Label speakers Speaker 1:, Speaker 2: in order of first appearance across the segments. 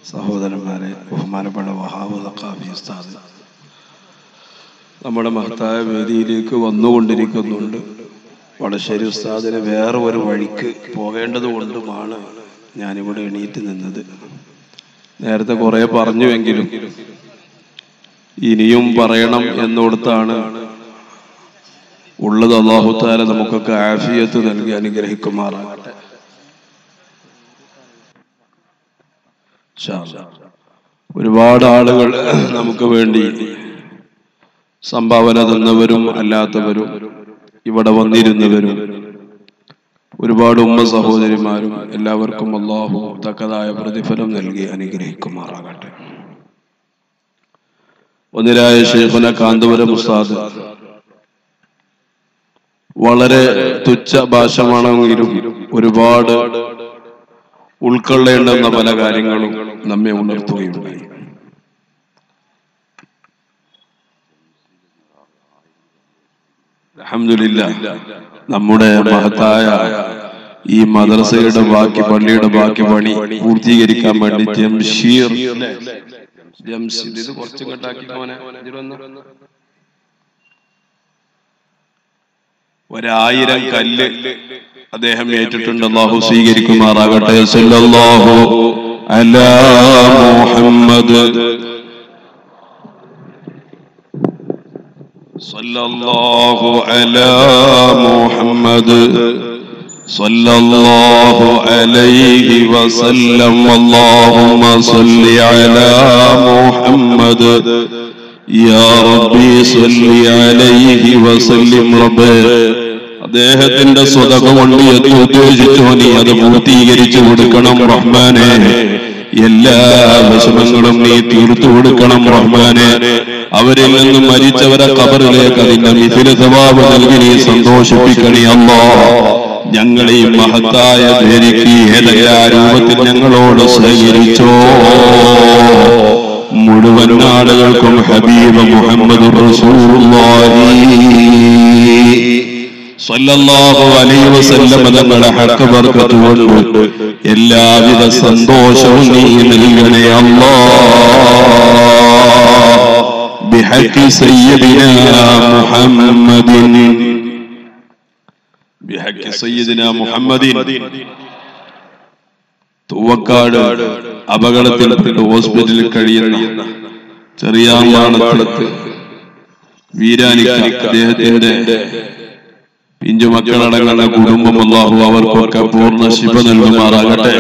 Speaker 1: സഹോദരന്മാരെ ബഹുമാനപ്പെട്ട വഹാബ് ലക്കാഫി ഉസ്താദ് നമ്മുടെ മഹത്തായ വേദിയിലേക്ക് വന്നുകൊണ്ടിരിക്കുന്നുണ്ട് വടശ്ശേരി ഉസ്താദിന് വേറെ ഒരു വഴിക്ക് പോകേണ്ടത് കൊണ്ടുമാണ് ഞാനിവിടെ എണീറ്റ് നിന്നത് നേരത്തെ കുറെ പറഞ്ഞുവെങ്കിലും ഇനിയും പറയണം എന്നോടത്താണ് ഉള്ളത് അള്ളാഹുത്താല നമുക്കൊക്കെ ആഫിയത്ത് നൽകി അനുഗ്രഹിക്കുമാറാകട്ടെ ഇൻഷാ അല്ലാ. ഒരുപാട് ആളുകൾ നമുക്ക് വേണ്ടി സംഭാവന തന്നവരും അല്ലാത്തവരും ഇവിടെ വന്നിരുന്നവരും ഒരുപാട് ഉമ്മ സഹോദരിമാരും എല്ലാവർക്കും അള്ളാഹു തക്കതായ പ്രതിഫലം നൽകി അനുഗ്രഹിക്കുമാറാകട്ടെ ഒന്നിരായ ഷെയ്ഖുന കാന്തപുരം ഉസ്താദ് വളരെ തുച്ഛ ഭാഷമാണെങ്കിലും ഒരുപാട് ഉൾക്കൊള്ളേണ്ടുന്ന പല കാര്യങ്ങളും നമ്മെ ഉണർത്തുകയുണ്ടായി അൽഹംദുലില്ല നമ്മുടെ മഹത്തായ ഈ മദ്രസയുടെ ബാക്കി പള്ളിയുടെ ബാക്കി പണി പൂർത്തീകരിക്കാൻ വേണ്ടി ജംഷീർ ജംഷീർ ഇത് കുറച്ചും കെട്ടാക്കി മോനെ ഇതിലൊന്ന് ഒരായിരം കല്ല് അദ്ദേഹം ഏറ്റിട്ടുണ്ട് അള്ളാഹു സ്വീകരിക്കുമാറാകട്ടെ സല്ലല്ലാഹു അലാ മുഹമ്മദ് സല്ലല്ലാഹു അലാ മുഹമ്മദ് സല്ലല്ലാഹു അലൈഹി വസല്ലം അല്ലാഹുമ്മ സല്ലി അലാ മുഹമ്മദ് യാ റബ്ബി സല്ലി അലൈഹി വസല്ലിം റബ്ബേ അദ്ദേഹത്തിന്റെ സ്വതക കൊണ്ട് എന്ന് ഉദ്ദേശിച്ചോ നീ അത് പൂർത്തീകരിച്ചു കൊടുക്കണം റഹ്മാനെ എല്ലാ വിഷമങ്ങളും നീ തീർത്തു കൊടുക്കണം റഹ്മാനെ അവരിൽ നിന്ന് മരിച്ചവരെ കബറിലേക്ക് അതിന്റെ മിഥില സ്വഭാവ നൽകി നീ സന്തോഷിപ്പിക്കണേ അല്ലോ ഞങ്ങളെ ഈ മഹത്തായ ധരിക്ക് ഏതെല്ലാം രൂപത്തിൽ ഞങ്ങളോട് സ്വീകരിച്ചോ മുഴുവൻ ആളുകൾക്കും ഹബീബ് മുഹമ്മദ് റസൂലുള്ളാഹി സല്ലല്ലാഹു അലൈഹി വസല്ലം തങ്ങളുടെ ഹക്ക് ബർക്കത്ത് കൊണ്ട് എല്ലാവിധ സന്തോഷവും നീ നൽകണേ അല്ലാ بحق سيدنا محمد بحق سيدنا محمد തൂവക്കാട് അപകടത്തിൽപ്പെട്ട് ഹോസ്പിറ്റലിൽ കഴിയുന്ന ചെറിയാമ്പാണത്ത് വീരാനിക്ക അദ്ദേഹത്തിന്റെ പിഞ്ചു മക്കളടങ്ങുന്ന കുടുംബം അള്ളാഹു അവർക്കൊക്കെ പൂർണ്ണ ശിവ നൽകുമാറാകട്ടെ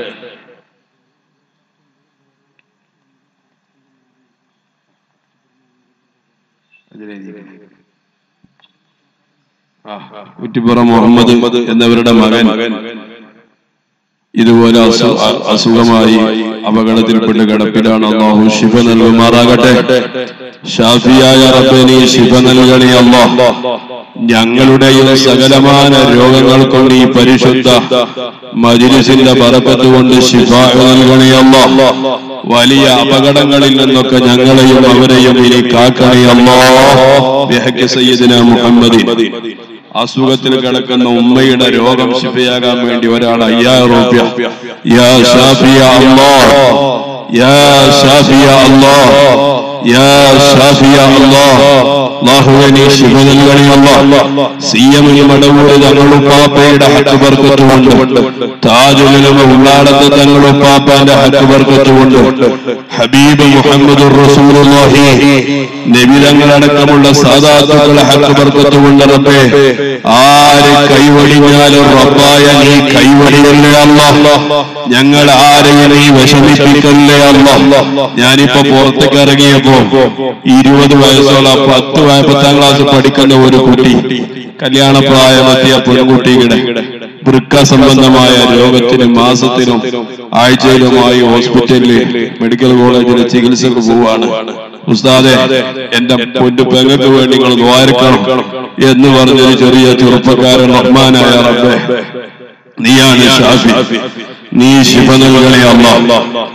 Speaker 1: കുറ്റിപ്പുറം മുഹമ്മദ് എന്നവരുടെ മകൻ ഇതുപോലെ അസു അ- അസുഖമായി അപകടത്തിൽപ്പെട്ട് കിടപ്പിലാണ് അള്ളാഹു ശിവ നൽകുമാറാകട്ടെ ഷാഫിയായ റബ്ബനി ശിവ നൽകണേ അള്ളാഹ് ഞങ്ങളുടെയും സകലമാന രോഗങ്ങൾക്കും നീ പരിശുദ്ധ മജിലിസിന്റെ പറക്കത്ത് കൊണ്ട് ശിഫ നൽകണേ അള്ളാഹ് വലിയ അപകടങ്ങളിൽ നിന്നൊക്കെ ഞങ്ങളെയും അവരെയും ഇനി കാക്കണേ അള്ളാഹ് സയ്യിദിന മുഹമ്മദ് അസുഖത്തിൽ കിടക്കുന്ന ഉമ്മയുടെ രോഗം ശിഫയാകാൻ വേണ്ടി ഒരാൾ അയ്യായിരം രൂപ യാ ഷാഫിയ അല്ലാഹ് യാ ഷാഫിയ അല്ലാഹ് യാ ഷാഫിയ അല്ലാഹ് അല്ലാഹുവേ നീ ശിഫ നൽകണേ അല്ലാഹ് സിയം മടവൂര് തങ്ങളുപ്പാപ്പയുടെ ഹക്ക് ബർക്കത്തുകൊണ്ട് താജുലിലും ഉള്ളാടത്ത് തങ്ങളുപ്പാപ്പാന്റെ ഹക്ക് ബർക്കത്തുകൊണ്ട് ഹബീബ് മുഹമ്മദ് റസൂലുള്ളാഹി നബിതങ്ങളടക്കമുള്ള സാധാത്തുക്കളെ ഹക്ക് ബർക്കത്തുകൊണ്ട് റബ്ബേ ആര് കൈവടിഞ്ഞാലും റബ്ബായ നീ കൈവടിയല്ലേ അല്ല ഞങ്ങൾ ആരെയും നീ വിഷമിപ്പിക്കല്ലേ അല്ല ഞാനിപ്പോ പുറത്തേക്ക് ഇറങ്ങിയപ്പോ ഇരുപത് വയസ്സുള്ള പത്ത് വയ- പത്താം ക്ലാസ് പഠിക്കുന്ന ഒരു കുട്ടി കല്യാണപ്രായമെത്തിയ പെൺകുട്ടിയുടെ വൃക്ക സംബന്ധമായ രോഗത്തിനും മാസത്തിനും ആഴ്ചയിലുമായി ഹോസ്പിറ്റലിൽ മെഡിക്കൽ കോളേജിൽ ചികിത്സക്ക് പോവാണ് ഉസ്താദെ എന്റെ പൊന്നു പെങ്ങൾക്ക് വേണ്ടി നിങ്ങൾ ദ്വാരക്കണം എന്ന് പറഞ്ഞൊരു ചെറിയ ചെറുപ്പക്കാരൻ റഹ്മാനായ റബ്ബേ നീയാണ് ഷാഫി നീ ശിവ നൽകണേ അല്ല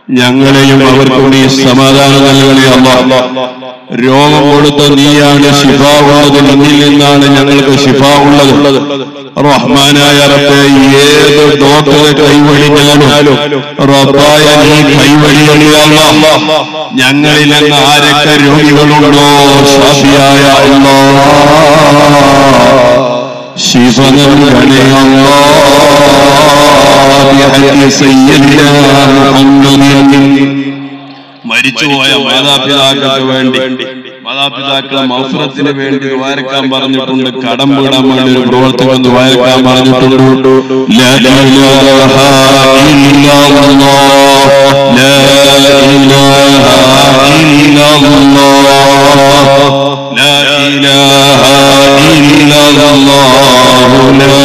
Speaker 1: ഞങ്ങളെയും അവർക്കും നീ സമാധാനം നൽകണേ അല്ല രോഗം കൊടുത്ത നീയാണ് ശിഫ ഉള്ളത് നിന്നിൽ നിന്നാണ് ഞങ്ങൾക്ക് ശിഫ ഉള്ളത് റഹ്മാനായ റബ്ബേ ഏത് ഡോക്ടറെ കൈവഴിഞ്ഞാലും റബ്ബായ നീ കൈവഴിയല്ല ഞങ്ങളിൽ നിന്ന് ആരൊക്കെ രോഗികളുണ്ടോ ഷാഫിയായ അല്ലാ ശിഫ നൽകണേ അല്ലാ بحق سيدنا محمد മരിച്ചുപോയ മാതാപിതാക്കൾക്ക് വേണ്ടി മാതാപിതാക്കളെ മൗഫറത്തിന് വേണ്ടി ദ്വാരക്കാൻ പറഞ്ഞിട്ടുണ്ട് കടം വീടാൻ വേണ്ടി ഒരു പ്രവർത്തകൻ ദ്വാരക്കാൻ പറഞ്ഞിട്ടുണ്ട് ലാ ഇലാഹ ഇല്ലല്ലാഹ്. ലാ ഇലാഹ ഇല്ലല്ലാഹ്. ലാ ഇലാഹ ഇല്ലല്ലാഹ്.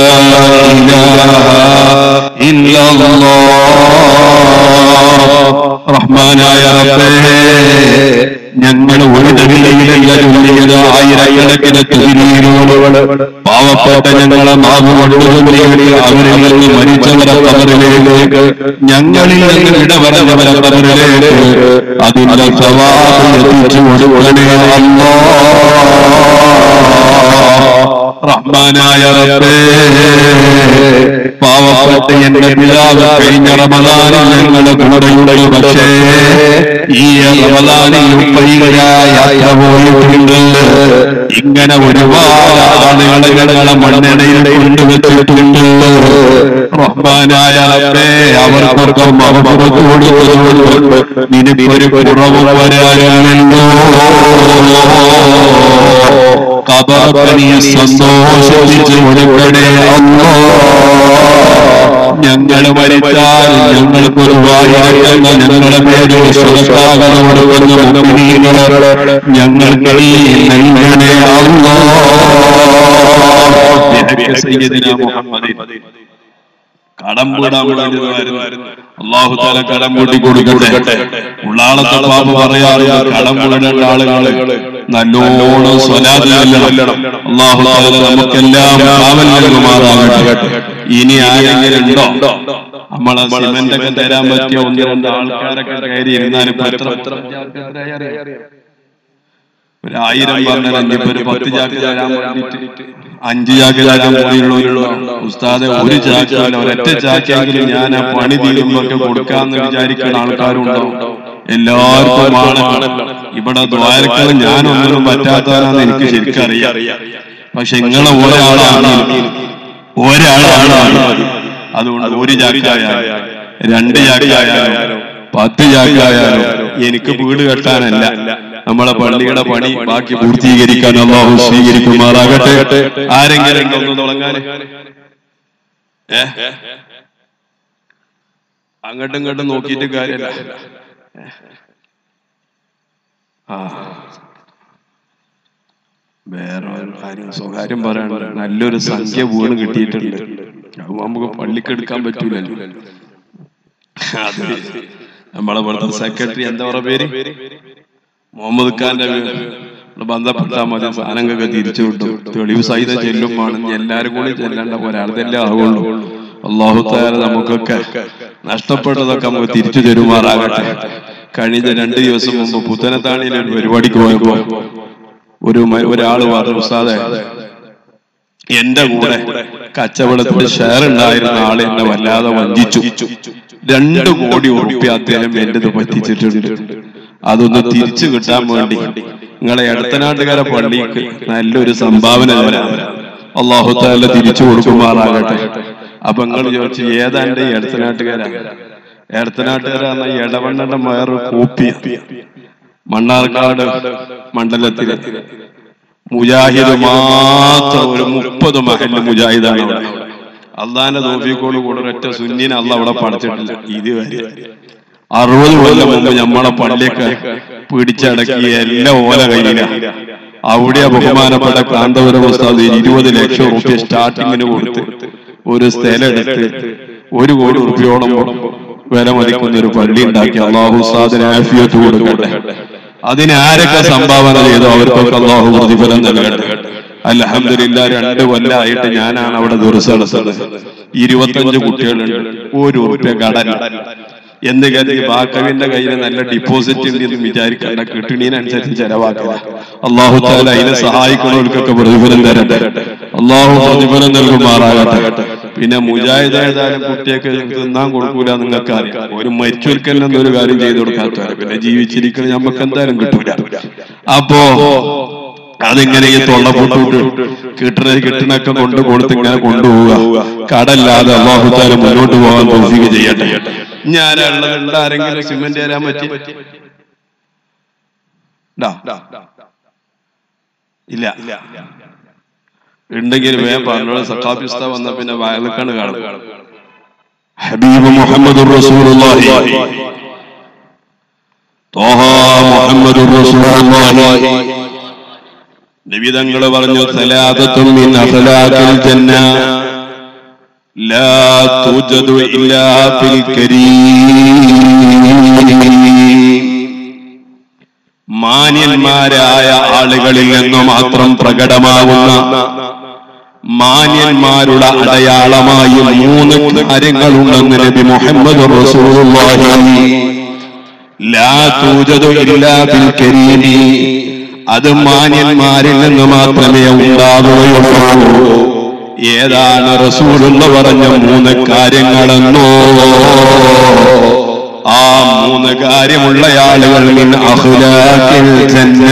Speaker 1: ലാ ഇലാഹ ഇല്ലല്ലാഹ്. റഹ്മാനായ റബ്ബേ ഞങ്ങൾ ഒരു നിലയിലെങ്കിലും ആയിരക്കണക്കിന് തിരിയുകള് പാവപ്പെട്ട ഞങ്ങളെ മാവ് കൊണ്ടുവന്നിട്ട് അവരിൽ നിന്ന് മരിച്ചവരെ കബറിലേക്ക് ഞങ്ങളിൽ നിന്ന് ഇടപെടവരെ കബറിലേക്ക് അതിന്റെ സവാബ് എത്തിച്ചു കൊടുക്കണേ അല്ലാ റഹ്മാനായ റബ്ബേ പാവപ്പെട്ട എന്റെ പിതാവ് കഴിഞ്ഞ റമദാനിൽ ഞങ്ങളുടെ കൂടെയുണ്ട് പക്ഷേ ഈ റമദാനിൽ ഉപ്പയിലായ യാത്ര പോയിട്ടുണ്ട് ഇങ്ങനെ ഒരുപാട് ആളുകളെ ഞങ്ങളെ മണ്ണെണ്ണയിൽ കൊണ്ടുവച്ചിട്ടുണ്ട് റഹ്മാനായ റബ്ബേ അവർക്കൊക്കെ മറുപുറത്ത് കൊടുത്തതുകൊണ്ട് നിനക്കൊരു കുറവ് വരാനല്ലോ കബറപ്പനിയെ സന്തോഷിപ്പിച്ച് കൊടുക്കണേ അല്ലോ ഞങ്ങൾ മരിച്ചാൽ ഞങ്ങൾക്കൊരു വായിരക്കുന്ന ഞങ്ങളുടെ പേര് സ്വസ്ഥാകനോട് ഞങ്ങൾക്ക് നീ നൽകണേ അല്ലോ സയ്യിദിനാ മുഹമ്മദിൻ കടം വീടാൻ വേണ്ടി വരുന്നു. അള്ളാഹു താല കടം വീട്ടി കൊടുക്കട്ടെ ഉള്ളാളത്തെ പാപ പറയാറുണ്ട് കടം വീടേണ്ട ആളുകള് നല്ലോണം സ്വലാത്ത് ചെല്ലണം അള്ളാഹു താല നമുക്കെല്ലാം കാവൽ നൽകുമാറാകട്ടെ ഇനി ആരെങ്കിലും ഉണ്ടോ നമ്മളെ സിമന്റ് ഒക്കെ തരാൻ പറ്റിയ ഒന്ന് രണ്ട് ആൾക്കാരൊക്കെ കയറി ഇരുന്നാലും ഇപ്പൊ എത്ര ഒരു ആയിരം പറഞ്ഞാൽ ഇനിയിപ്പോ ഒരു പത്ത് ചാക്ക് തരാൻ വേണ്ടിയിട്ട് അഞ്ച് ചാക്ക് തരാൻ പോയുള്ളൂ ഉസ്താദെ ഒരു ചാക്കല്ല ഒരൊറ്റ ചാക്കെങ്കിലും ഞാൻ ആ പണി തീരുമ്പൊക്കെ കൊടുക്കാന്ന് വിചാരിക്കുന്ന ആൾക്കാരും ഉണ്ടാവും എല്ലാവർക്കും ആണ് ഇവിടെ ദ്വാരക്കളും ഞാനൊന്നിനും പറ്റാത്തവരാന്ന് എനിക്ക് ശരിക്കും അറിയാം പക്ഷെ നിങ്ങളെ ഒരാളാണ് ഒരാളാണ് അതുകൊണ്ട് ഒരു ചാക്കായാലും രണ്ട് ചാക്കായാലും പത്ത് ചാക്കായാലും എനിക്ക് വീട് കെട്ടാനല്ല നമ്മളെ പള്ളിയുടെ പണി ബാക്കി പൂർത്തീകരിക്കാൻ അള്ളാഹു സ്വീകരിക്കുമാറാകട്ടെ ആരെങ്കിലും ഉണ്ടോ ഒന്ന് തുടങ്ങാൻ ഏ അങ്ങോട്ടും ഇങ്ങോട്ടും നോക്കിയിട്ട് കാര്യമല്ല ആ വേറെ ഒരു കാര്യം സ്വകാര്യം പറയാണ്ട് നല്ലൊരു സംഖ്യ വീണ് കിട്ടിയിട്ടുണ്ട് അത് നമുക്ക് പള്ളിക്കെടുക്കാൻ പറ്റൂലല്ലോ അത് നമ്മളെ ഇവിടുത്തെ സെക്രട്ടറി എന്താ പറയുക പേര് മുഹമ്മദ് ഖാന്റെ ബന്ധപ്പെട്ടാൽ മതി സാധനങ്ങളൊക്കെ തിരിച്ചു വിട്ടു തെളിവ് സഹിതം ചെല്ലുമാണെന്ന് എല്ലാരും കൂടി ചെല്ലേണ്ട ഒരാളതല്ലേ ആവുള്ളൂ അള്ളാഹു താര നമുക്കൊക്കെ നഷ്ടപ്പെട്ടതൊക്കെ നമുക്ക് തിരിച്ചു തരുമാറാകട്ടെ കഴിഞ്ഞ രണ്ട് ദിവസം മുമ്പ് പുത്തനത്താണിയിൽ ഒരു പരിപാടിക്ക് പോയപ്പോ ഒരു മ- ഒരാള് പറഞ്ഞു ഉസ്താദെ എന്റെ കൂടെ കച്ചവടത്തിൽ ഷെയർ ഉണ്ടായിരുന്ന ആള് എന്നെ വല്ലാതെ വഞ്ചിച്ചു രണ്ട് കോടി ഉറുപ്പ്യ അദ്ദേഹം എന്റേത് പറ്റിച്ചിട്ടുണ്ട് അതൊന്ന് തിരിച്ചു കിട്ടാൻ വേണ്ടി നിങ്ങളെ എടത്തനാട്ടുകാരെ പള്ളിക്ക് നല്ലൊരു സംഭാവന തരാം അള്ളാഹു താല തിരിച്ചു കൊടുക്കുമാറാകട്ടെ അപ്പൊ നിങ്ങൾ ചോദിച്ചു ഏതാ എന്റെ ഈ എടത്തനാട്ടുകാരാ എടത്തനാട്ടുകാരാന്ന ഇടവണ്ണന്റെ വേറെ കോപ്പി മണ്ണാർക്കാട് മണ്ഡലത്തിലെ മുജാഹിദ് മാത്രം ഒരു മുപ്പത് മഹല് മുജാഹിദാണ് അവിടെ അള്ളാന്റെ തോഫിക്കോട് കൂടെ ഒരൊറ്റ സുന്നിനെ അള്ള അവിടെ പഠിച്ചിട്ടില്ല ഇതുവരെ അറുപത് കൊല്ലം മുമ്പ് നമ്മളെ പള്ളിയൊക്കെ പിടിച്ചടക്കിയ എല്ലാ ഓല കയ്യില അവിടെ ബഹുമാനപ്പെട്ട കാന്തപുരം ഉസ്താദ് ഇരുപത് ലക്ഷം റുപ്യ സ്റ്റാർട്ടിങ്ങിന് കൊടുത്ത് ഒരു സ്ഥലം എടുത്ത് ഒരു കോടി റുപ്യോളം വില മതിക്കുന്ന ഒരു പള്ളി ഉണ്ടാക്കി അള്ളാഹു ഉസ്താദിന് ആഫിയത്ത് കൊടുക്കട്ടെ അതിന് ആരൊക്കെ സംഭാവന ചെയ്തോ അവർക്കൊക്കെ അള്ളാഹു പ്രതിഫലം നൽകട്ടെ അലഹമില്ല രണ്ട് കൊല്ലമായിട്ട് ഞാനാണ് അവിടെ ദിവസം എടുത്തത് ഇരുപത്തഞ്ച് കുട്ടികളുണ്ട് ഒരു ഉറുപ്പ്യ കടൻ എന്ന് കരുതി ബാക്കവിന്റെ കയ്യിൽ നല്ല ഡിപ്പോസിറ്റ് ഉണ്ട് എന്ന് വിചാരിക്കേണ്ട കിട്ടണീനനുസരിച്ച് ചെലവാക്കുക അള്ളാഹു താല അതിനെ സഹായിക്കുന്നവർക്കൊക്കെ പ്രതിഫലം തരട്ടെ അള്ളാഹു പ്രതിഫലം നൽകുമാറാകട്ടെ പിന്നെ മുജാഹിദ് ഏതായാലും കുട്ടിയൊക്കെ തിന്നാൻ കൊടുക്കൂല നിങ്ങൾക്ക് അറിയാം ഒരു മരിച്ചൊരുക്കൽ ഒരു കാര്യം ചെയ്തു കൊടുക്കാത്തവരെ പിന്നെ ജീവിച്ചിരിക്കുന്ന നമുക്ക് എന്തായാലും കിട്ടൂല അപ്പോ അതിങ്ങനെ ഈ തൊള്ളപ്പൊട്ടു കിട്ടണ കിട്ടണൊക്കെ കൊണ്ട് കൊടുത്ത് ഇങ്ങനെ കൊണ്ടുപോവുക കടല്ലാതെ അള്ളാഹുത്താലും മുന്നോട്ട് പോകാൻ തോഫിക്ക് ചെയ്യട്ടെ ഞാനുള്ളത് ആരെങ്കിലും സിമെന്റ് തരാൻ പറ്റി ണ്ടാ? ഇല്ല ഉണ്ടെങ്കിൽ വേഗം പറഞ്ഞോളൂ സഖാഫിസ്ത വന്ന പിന്നെ വയലക്കാണ് കാണും ഹബീബ് മുഹമ്മദ് റസൂലുള്ളാഹി ത്വാഹ മുഹമ്മദ് റസൂലുള്ളാഹി നിബിതങ്ങൾ പറഞ്ഞു സലാദത്തും മിൻ അഖലാഖിൽ ജന്ന ലാ തുജദു ഇല്ലാ ഫിൽ കരീം മാന്യന്മാരായ ആളുകളിൽ നിന്ന് മാത്രം പ്രകടമാകുന്ന മാന്യന്മാരുടെ അടയാളമായി മൂന്ന് കാര്യങ്ങളുണ്ടെന്ന് നബി മുഹമ്മദ് റസൂലുള്ളാഹി ലാ തൂജദു ഇല്ലാ ബിൽ കരീമി അത് മാന്യന്മാരിൽ നിന്ന് മാത്രമേ ഉണ്ടാവുകയുള്ളൂ ഏതാണ് റസൂലുള്ള പറഞ്ഞ മൂന്ന് കാര്യങ്ങളെന്നോ ആ മൂന്ന് കാര്യമുള്ള ആളുകൾ മിൻ അഖ്ലാഖിൽ ജന്ന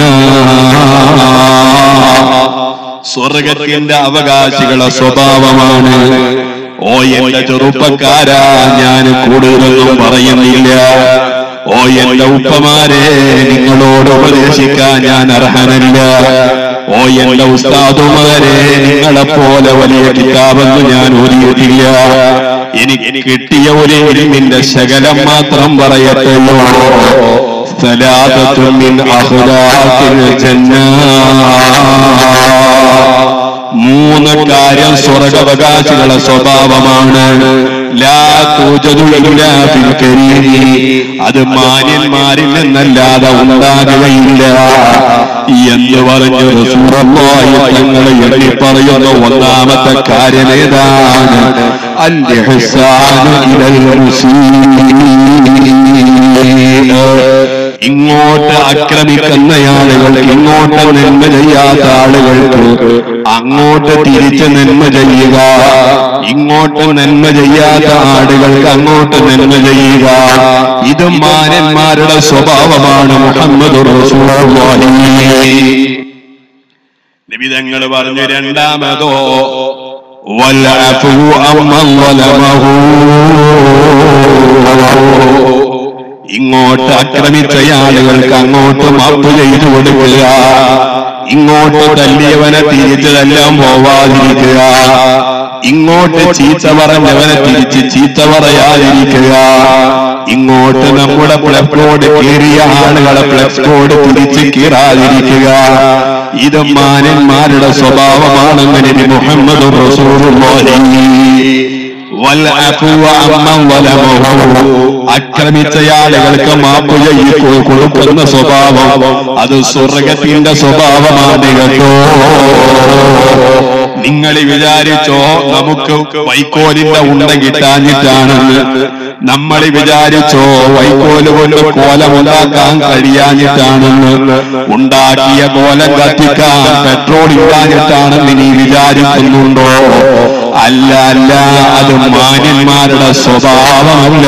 Speaker 1: സ്വർഗത്തിന്റെ അവകാശികളെ സ്വഭാവമാണ് ഓ എന്റെ ചെറുപ്പക്കാരാ ഞാൻ കൂടുതലൊന്നും പറയുന്നില്ല ഓ എന്റെ ഉപ്പമാരെ നിങ്ങളോട് ഉപദേശിക്കാൻ ഞാൻ അർഹനല്ല ഓ എന്റെ ഉസ്താദുമാരെ നിങ്ങളെ പോലെ വലിയ കിതാബെന്ന് ഞാൻ ഓതിയിട്ടില്ല എനിക്ക് കിട്ടിയ ഒരു ഇൽമിന്റെ ശകലം മാത്രം പറയട്ടെയോ സലാദത്തും മിൻ അഖ്ലാഖിൽ ജന്ന മൂന്ന് കാര്യം സ്വർഗവകാശികളെ സ്വഭാവമാണ് ലാ തൂജദു ഇല്ലാ ഫിൽ കരീമി. അത് മാന്യന്മാരിൽ നിന്നല്ലാതെ ഉണ്ടാകുകയില്ല എന്ന് പറഞ്ഞു റസൂലുള്ളാഹി തങ്ങളെ എണ്ണി പറയുന്ന ഒന്നാമത്തെ കാര്യം ഏതാണ് അൽ ഇഹ്സാനു ഇലൽ മുസ്ലിമീൻ ഇങ്ങോട്ട് ആക്രമിക്കുന്ന ആളുകൾക്ക് ഇങ്ങോട്ട് നന്മ ചെയ്യാത്ത ആളുകൾക്ക് അങ്ങോട്ട് തിരിച്ച് നന്മ ചെയ്യുക ഇങ്ങോട്ട് നന്മ ചെയ്യാത്ത ആളുകൾക്ക് അങ്ങോട്ട് നന്മ ചെയ്യുക ഇത് മാനന്മാരുടെ സ്വഭാവമാണ് മുഹമ്മദ് നിബിതങ്ങൾ പറഞ്ഞു രണ്ടാമതോ വല്ലഅഫു അമ്മൻ ളലമഹു ഇങ്ങോട്ട് ആക്രമിച്ച ആളുകൾക്ക് അങ്ങോട്ട് മാപ്പ് ചെയ്തു കൊടുക്കുക ഇങ്ങോട്ട് തല്ലിയവനെ തിരിച്ചതെല്ലാം പോവാതിരിക്കുക ഇങ്ങോട്ട് ചീത്ത പറഞ്ഞവനെ തിരിച്ച് ചീത്ത പറയാതിരിക്കുക ഇങ്ങോട്ട് നമ്മുടെ പ്ലസ് കോഡ് കീറിയ ആളുകളെ പ്ലസ് കോഡ് തിരിച്ച് കീറാതിരിക്കുക ഇത് മാനന്മാരുടെ സ്വഭാവമാണെന്ന് നബി മുഹമ്മദ് റസൂലുള്ളാഹി അക്രമിച്ച ആളുകൾക്ക് മാപ്പ് ചെയ്യിക്കോ കൊടുക്കുന്ന സ്വഭാവം അത് സ്വർഗത്തിന്റെ സ്വഭാവമാണ് കേട്ടോ നിങ്ങൾ വിചാരിച്ചോ നമുക്ക് വൈക്കോലിന്റെ ഉണ്ട കിട്ടാഞ്ഞിട്ടാണെന്ന് നമ്മൾ വിചാരിച്ചോ വൈക്കോല് കൊണ്ട് കോലമുണ്ടാക്കാൻ കഴിയാഞ്ഞിട്ടാണെന്ന് ഉണ്ടാക്കിയ കോലം കത്തിക്കാൻ പെട്രോൾ ഇല്ലാഞ്ഞിട്ടാണെന്ന് നീ വിചാരിക്കുന്നുണ്ടോ അല്ല അല്ല അത് മാന്യന്മാരുടെ സ്വഭാവമല്ല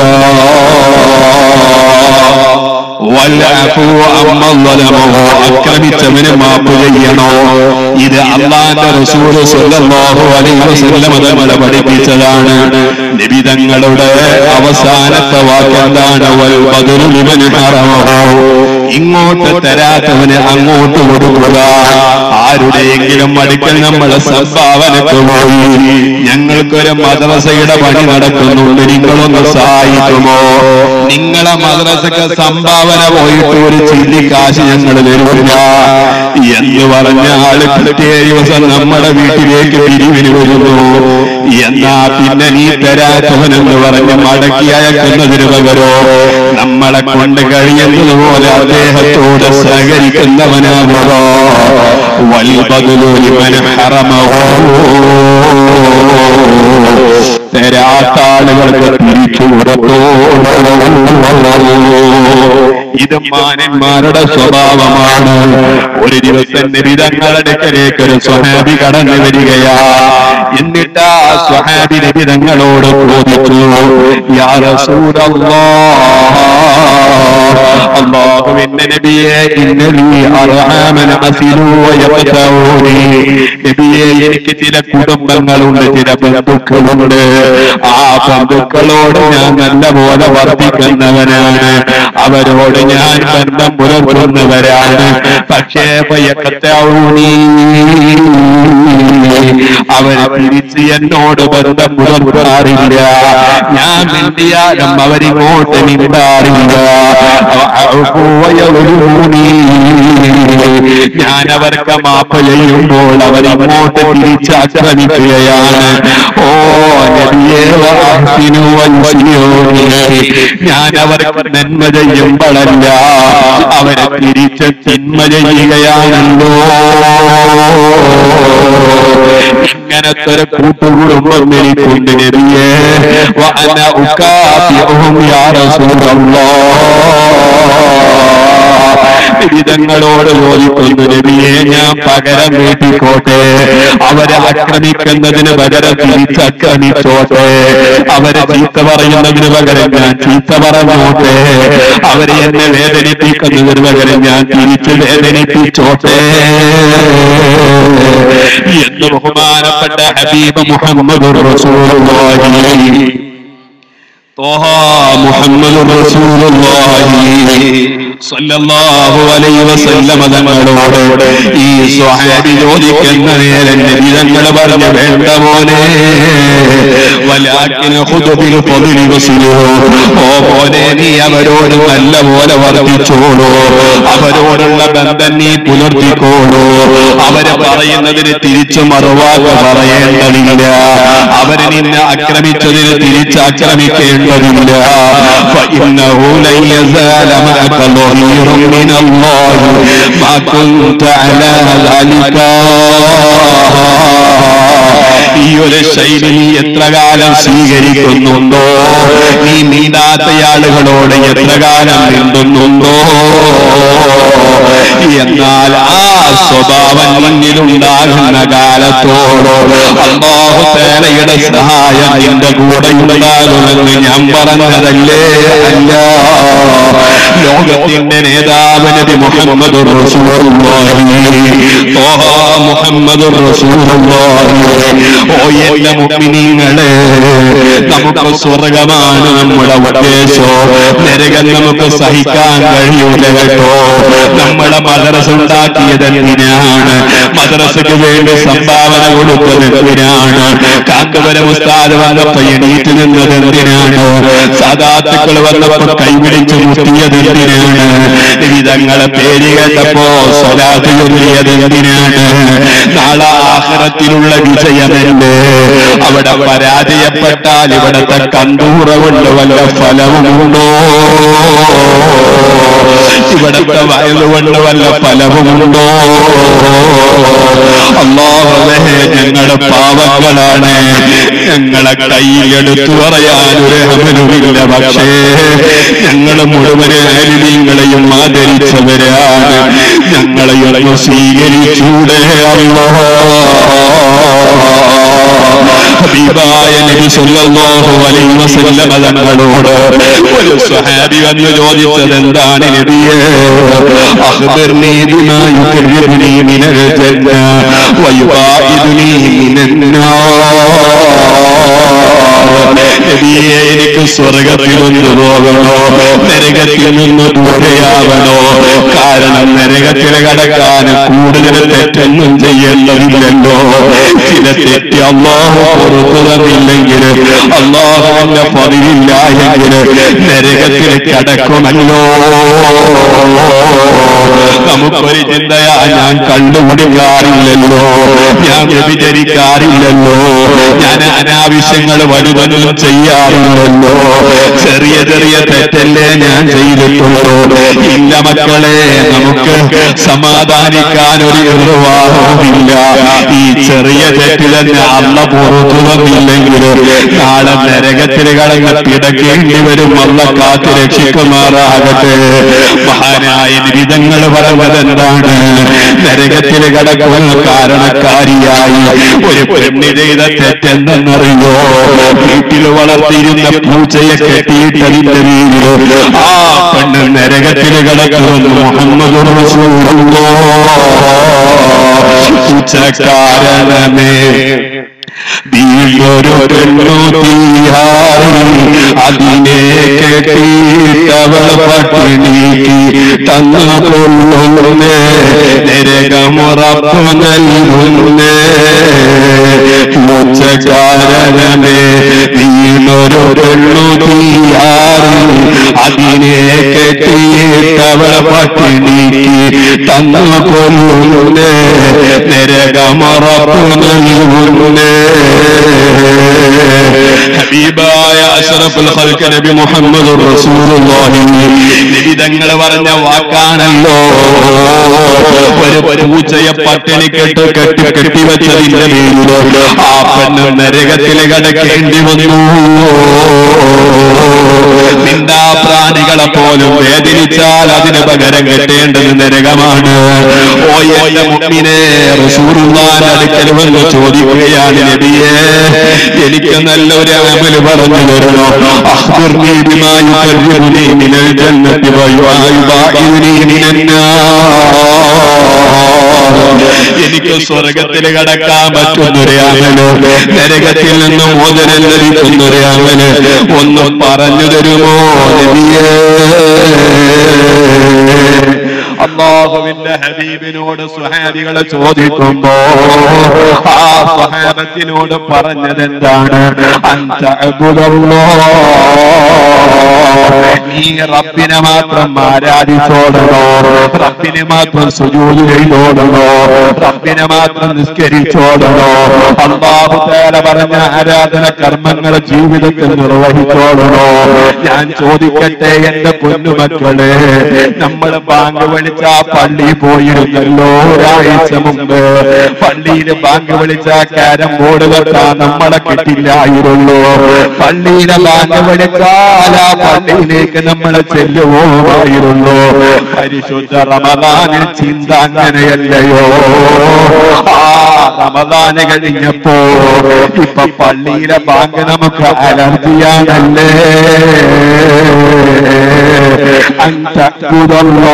Speaker 1: വല്ലഅഫു അമ്മൻ ളലമഹു. അക്രമിച്ചവന് മാപ്പ് ചെയ്യണോ ഇത് അള്ളാന്റെ റസൂൽ സല്ലല്ലാഹു അലൈഹി വസല്ലം തങ്ങളെ പഠിപ്പിച്ചതാണ് നബി തങ്ങളുടെ അവസാനത്തെ വാക്കെന്താണ് വൽ ബദറു ലിമൻ ഹറമഹു. ഇങ്ങോട്ട് തരാത്തവന് അങ്ങോട്ട് കൊടുക്കുക ആരുടെയെങ്കിലും അടുക്കൽ നമ്മളെ സംഭാവനക്ക് പോയി ഞങ്ങൾക്കൊരു മദ്രസയുടെ പണി നടക്കുന്നുണ്ട് നിങ്ങളൊന്ന് സഹായിക്കുമോ നിങ്ങളെ മദ്രസക്ക് സംഭാവന പോയിട്ട് ഒരു ചില്ലി കാശ് ഞങ്ങൾ തരില്ല എന്ന് പറഞ്ഞ ആള് പിറ്റേ ദിവസം നമ്മുടെ വീട്ടിലേക്ക് പിരിവിന് വരുന്നു എന്നാ പിന്നെ നീ തരാത്തവനെന്ന് പറഞ്ഞ് മടക്കി അയക്കുന്നതിന് പകരോ നമ്മളെ കൊണ്ട് കഴിയുന്നത് പോലെ അദ്ദേഹത്തോട് സഹകരിക്കുന്നവനാണോ വൽബദലു ലിമൻ ഹറമഹു
Speaker 2: തരാത്ത ആളുകൾക്ക് തിരിച്ചു കൊടുത്തു ഇത് മാനന്മാരുടെ സ്വഭാവമാണ് ഒരു ദിവസം നിബിതങ്ങളുടെ അടുക്കലേക്ക് ഒരു സ്വഹാബി കടന്നു വരികയാ എന്നിട്ട് ആ സ്വഹാബി നിബിതങ്ങളോട് ചോദിച്ചു യാ റസൂലല്ലാഹ് അള്ളാഹുവിന്റെ നബിയെ ഇന്നലി അർഹാമന അസിലു വയഖതഊനി നബിയെ എനിക്ക് ചില കുടുംബങ്ങളുണ്ട് ചില ബന്ധുക്കളുണ്ട് ആ ബന്ധുക്കളോട് ഞാൻ നല്ലപോലെ വർദ്ധിക്കുന്നവനാണ് അവരോട് ഞാൻ ബന്ധം പുലർത്തുന്നവരാണ് പക്ഷേ വയഖതഊനി അവര് തിരിച്ച് എന്നോട് ബന്ധം പുലർത്താറില്ല ഞാൻ മിണ്ടിയാലും അവരിങ്ങോട്ട് മിണ്ടാറില്ല ഞാൻ അവർക്ക് മാപ്പ് ചെയ്യുമ്പോൾ അവരിങ്ങോട്ട് തിരിച്ചാക്രമിക്കുകയാണ് ഓ നബിയേ വഅഹ്സിനു വൻസിയൂനി. ഞാൻ അവർക്ക് നന്മ ചെയ്യുമ്പോഴല്ല അവരെ തിരിച്ച് തിന്മ ചെയ്യുകയാണല്ലോ ഇങ്ങനത്തെ ഒരു കൂട്ടുകുടുംബം എനിക്കുണ്ട് നബിയേ വഅന ഉകാഫിഉഹും യാ റസൂലല്ലാഹ് വിധങ്ങളോട് ചോദിക്കുന്നു നബിയെ ഞാൻ പകരം വീട്ടിക്കോട്ടെ അവരെ ആക്രമിക്കുന്നതിന് പകരം തിരിച്ചാക്രമിച്ചോട്ടെ അവരെ ചീത്ത പറയുന്നതിന് പകരം ഞാൻ ചീത്ത പറഞ്ഞോട്ടെ അവരെ എന്നെ വേദനിപ്പിക്കുന്നതിന് പകരം ഞാൻ തിരിച്ച് വേദനിപ്പിച്ചോട്ടെ എന്ന് ബഹുമാനപ്പെട്ട ഹബീബ് മുഹമ്മദ് റസൂലുള്ളാഹി طه محمد رسول الله സല്ലല്ലാഹു അലൈഹി വസല്ലമ തങ്ങളോട് ഈ സ്വഹാബി ചോദിക്കുന്ന നേരം നബി തങ്ങൾ പറഞ്ഞു വേണ്ട മോനെ വലാക്കിന് ഖുതുബിൽ ഫദ്ലി വസിലു ഓ മോനെ നീ അവരോട് നല്ല പോലെ വർദ്ധിച്ചോളൂ അവരോടുള്ള ബന്ധം നീ പുലർത്തിക്കോളൂ അവര് പറയുന്നതിന് തിരിച്ചു മറുവാക്ക് പറയേണ്ടതില്ല അവര് നിന്നെ ആക്രമിച്ചതിന് തിരിച്ചാക്രമിക്കേണ്ടതില്ല فإنه لن يزال معك ظهير من الله ما كنت على ذلك ഈ ഒരു ശൈലി നീ എത്ര കാലം സ്വീകരിക്കുന്നുണ്ടോ നീ നീണ്ടാത്ത ആളുകളോട് എത്ര കാലം മിണ്ടുന്നുണ്ടോ എന്നാൽ ആ സ്വഭാവം മുന്നിലുണ്ടാകുന്ന കാലത്തോടോ അള്ളാഹു തേലയുടെ സഹായം എന്റെ കൂടെ ഉണ്ടാകുമെന്ന് ഞാൻ പറഞ്ഞതല്ലേ അല്ല ലോകത്തിന്റെ നേതാവ് നബി മുഹമ്മദ് മുഹമ്മദ് ഓ എന്റെ മുമ്പിനിങ്ങളെ നമുക്ക് സ്വർഗമാണ് നമ്മുടെ ഉദ്ദേശം നരകം നമുക്ക് സഹിക്കാൻ കഴിയൂല കേട്ടോ നമ്മളെ മദ്രസ ഉണ്ടാക്കിയത് എന്തിനാണ് മദ്രസയ്ക്ക് വേണ്ടി സംഭാവന കൊടുത്തത് എന്തിനാണ് കാക്കവര ഉസ്താദ് വന്നപ്പോ എണീറ്റ് നിന്നത് എന്തിനാണ് സദാത്തുക്കൾ വന്നപ്പോ കൈപിടിച്ച് മുട്ടിയത് എന്തിനാണ് വിധങ്ങളെ പേര് കേട്ടപ്പോ സ്വലാത്ത് ചൊല്ലിയത് എന്തിനാണ് നാളെ ആഹ്റത്തിലുള്ള വിജയമല്ലേ അവിടെ പരാജയപ്പെട്ടാൽ ഇവിടത്തെ കണ്ടൂറവുണ്ട് വല്ല ഫലവുമുണ്ടോ ഇവിടത്തെ വയലുകൊണ്ട് വല്ല ഫലവുമുണ്ടോ അള്ളാഹുവേ ഞങ്ങളുടെ പാവങ്ങളാണ് ഞങ്ങളെ കയ്യിലെടുത്തു പറയാൻ ഒരു അമലുമില്ല പക്ഷേ ഞങ്ങൾ മുഴുവൻ ആലിമീങ്ങളെയും ആദരിച്ചവരാണ് ഞങ്ങളെയൊന്ന് സ്വീകരിച്ചൂടെ അല്ലോ ഹബീബായ നബി സല്ലല്ലാഹു അലൈഹി വസല്ലമ തങ്ങളോട് ഒരു സ്വഹാബി വന്ന് ചോദിച്ചത് എന്താണ് നബിയേ അഖ്ബർനി ബിമാ യുഖർരിബുനി മിനൽ ജന്ന വയുബായിദുനി മിനൻ നബിയെ എനിക്ക് സ്വർഗത്തിൽ നിന്ന് പോകണോ നരകത്തിൽ നിന്ന് ദൂരെയാവണോ കാരണം നരകത്തിൽ കടക്കാൻ കൂടുതൽ തെറ്റൊന്നും ചെയ്യേണ്ടതില്ലല്ലോ ചില തെറ്റ് അള്ളാഹു പുറത്തുതന്നില്ലെങ്കിൽ അള്ളാഹുവിന്റെ പതിവില്ല എങ്കിൽ നരകത്തിൽ കടക്കുമല്ലോ നമുക്കൊരു ചിന്തയാ ഞാൻ കണ്ടുപിടിക്കാറില്ലല്ലോ ഞാൻ വ്യഭിചരിക്കാറില്ലല്ലോ ഞാൻ അനാവശ്യങ്ങൾ വഴി വലുതൊന്നും ചെയ്യാറില്ലല്ലോ ചെറിയ ചെറിയ തെറ്റല്ലേ ഞാൻ ചെയ്തിട്ടുള്ളൂ ഇല്ല മക്കളെ നമുക്ക് സമാധാനിക്കാൻ ഒരു നിർവാഹവുമില്ല ഈ ചെറിയ തെറ്റ് തന്നെ അല്ല പുറത്തു വന്നില്ലെങ്കിൽ നാളെ നരകത്തിൽ കടന്ന് പിടക്കേണ്ടി വരും അല്ല കാത്തു രക്ഷിക്കുമാറാകട്ടെ മഹാനായ വിധങ്ങൾ പറഞ്ഞത് എന്താണ് നരകത്തിൽ കടക്കുന്ന കാരണക്കാരിയായി ഒരു പെണ്ണ് ചെയ്ത തെറ്റെന്തെന്നറിയോ വീട്ടിൽ വളർത്തിയിരുന്ന പൂച്ചയെ കെട്ടിയിട്ടതിന്റെ വീട് ആ പെണ്ണ് നരകത്തിൽ കിടക്കുമെന്ന് മുഹമ്മദ് പൂച്ചക്കാരനമേ വീടൊരു പെണ്ണു തീയാറി അതിനെ കെട്ടിയിട്ടവൾ പട്ടിണിക്ക് തന്നു കൊള്ളുന്നേ നരകമുറപ്പു നൽകുന്നേ മുച്ചക്കാരനെ വീണൊരു പെണ്ണു തീയാറി അതിനെ കെട്ടിയിട്ടവൾ പട്ടിണിക്ക് തന്നു കൊല്ലുന്നേ നരകമുറപ്പു നൽകുന്നേ ഹബീബായ അഷറഫുൽ ഖൽക്ക് നബി മുഹമ്മദ് റസൂലുള്ളാഹി നബി തങ്ങൾ പറഞ്ഞ വാക്കാണല്ലോ ഒരു പൂച്ചയെ പട്ടിണി കെട്ട് കെട്ടി കെട്ടിവെച്ചതിന്റെ പേരിൽ ആ പെണ്ണ് നരകത്തിൽ കടക്കേണ്ടി വന്നു നിന്ദാ പ്രാണികളെ പോലും വേദനിച്ചാൽ അതിന് പകരം കെട്ടേണ്ടത് നരകമാണ് ഓ എന്റെ മുമ്പിനെ റസൂറുള്ളാന്റെ അടുക്കൽ വന്ന് ചോദിക്കുകയാണ് നബിയെ എനിക്ക് നല്ലൊരു അമല് പറഞ്ഞു തരണോ അഖ്ബിർനി ബിമാ യുഖർരിബുനി മിനൽ ജന്നത്തി വയുബാഇദുനി മിനൻ എനിക്ക് സ്വർഗത്തിൽ കടക്കാൻ പറ്റുന്നൊരു അമല് നരകത്തിൽ നിന്ന് മോചനം ലഭിക്കുന്നൊരു അമല് ഒന്ന് പറഞ്ഞു തരുമോ നബിയേ അള്ളാഹുവിന്റെ ഹബീബിനോട് സുഹാബികളെ ചോദിക്കുമ്പോ ആ സ്വഹാബത്തിനോട് പറഞ്ഞത് എന്താണ് നീ റബ്ബിനെ മാത്രം ആരാധിച്ചോടണോ റബ്ബിനെ മാത്രം സുജൂത് ചെയ്തോടണോ റബ്ബിനെ മാത്രം നിസ്കരിച്ചോടണോ അള്ളാഹു തേല പറഞ്ഞ ആരാധന കർമ്മങ്ങൾ ജീവിതത്തിൽ നിർവഹിച്ചോടണോ ഞാൻ ചോദിക്കട്ടെ എന്റെ പൊന്നുമക്കളെ നമ്മൾ ബാങ്ക് വിളിച്ച പള്ളി പോയിരുന്നല്ലോ ഒരാഴ്ച മുമ്പ് പള്ളിയിൽ ബാങ്ക് വിളിച്ച കാരം ബോർഡ് വെട്ടാൻ നമ്മളെ കിട്ടില്ലായിരുന്നു പള്ളിയിലെ ബാങ്ക് വിളിച്ചാൽ ആ പള്ളിയിലേക്ക് നമ്മൾ ചെല്ലുപോകുമായിരുന്നു പരിശുദ്ധ റമദാനിൽ ചിന്ത അങ്ങനെയല്ലയോ ആ റമദാന് കഴിഞ്ഞപ്പോ ഇപ്പൊ പള്ളിയിലെ ബാങ്ക് നമുക്ക് അലർജിയാണല്ലേ അന്തക്കുതല്ലോ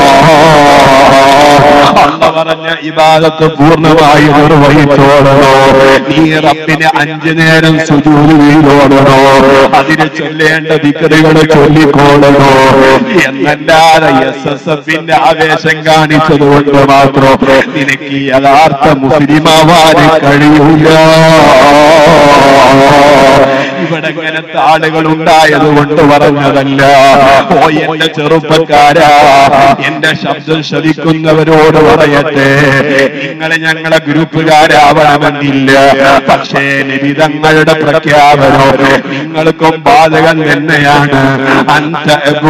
Speaker 2: അള്ള പറഞ്ഞ ഇബാദത്ത് പൂർണ്ണമായി നിർവഹിച്ചോടണോ നീ റബ്ബിന് അഞ്ചു നേരം സുജൂര് വീടോടണോ അതിന് ചൊല്ലേണ്ട ദിക്കറുകൾ ചൊല്ലിക്കോടണോ എന്നല്ലാതെ എസ് എസ് എഫിന്റെ ആവേശം കാണിച്ചത് കൊണ്ട് മാത്രം നിനക്ക് യഥാർത്ഥ മുസ്ലിമാവാൻ കഴിയൂല ഇവിടെ ഇങ്ങനത്തെ ആളുകൾ ഉണ്ടായത് കൊണ്ട് പറഞ്ഞതല്ല ഓ എന്റെ ചെറുപ്പക്കാരാ എന്റെ ശബ്ദം ശ്രവിക്കുന്നവരോട് പറയട്ടെ നിങ്ങൾ ഞങ്ങളെ ഗ്രൂപ്പുകാരാവണമെന്നില്ല പക്ഷേ നിബിതങ്ങളുടെ പ്രഖ്യാപനം നിങ്ങൾക്കും ബാധകം തന്നെയാണ് അന്ത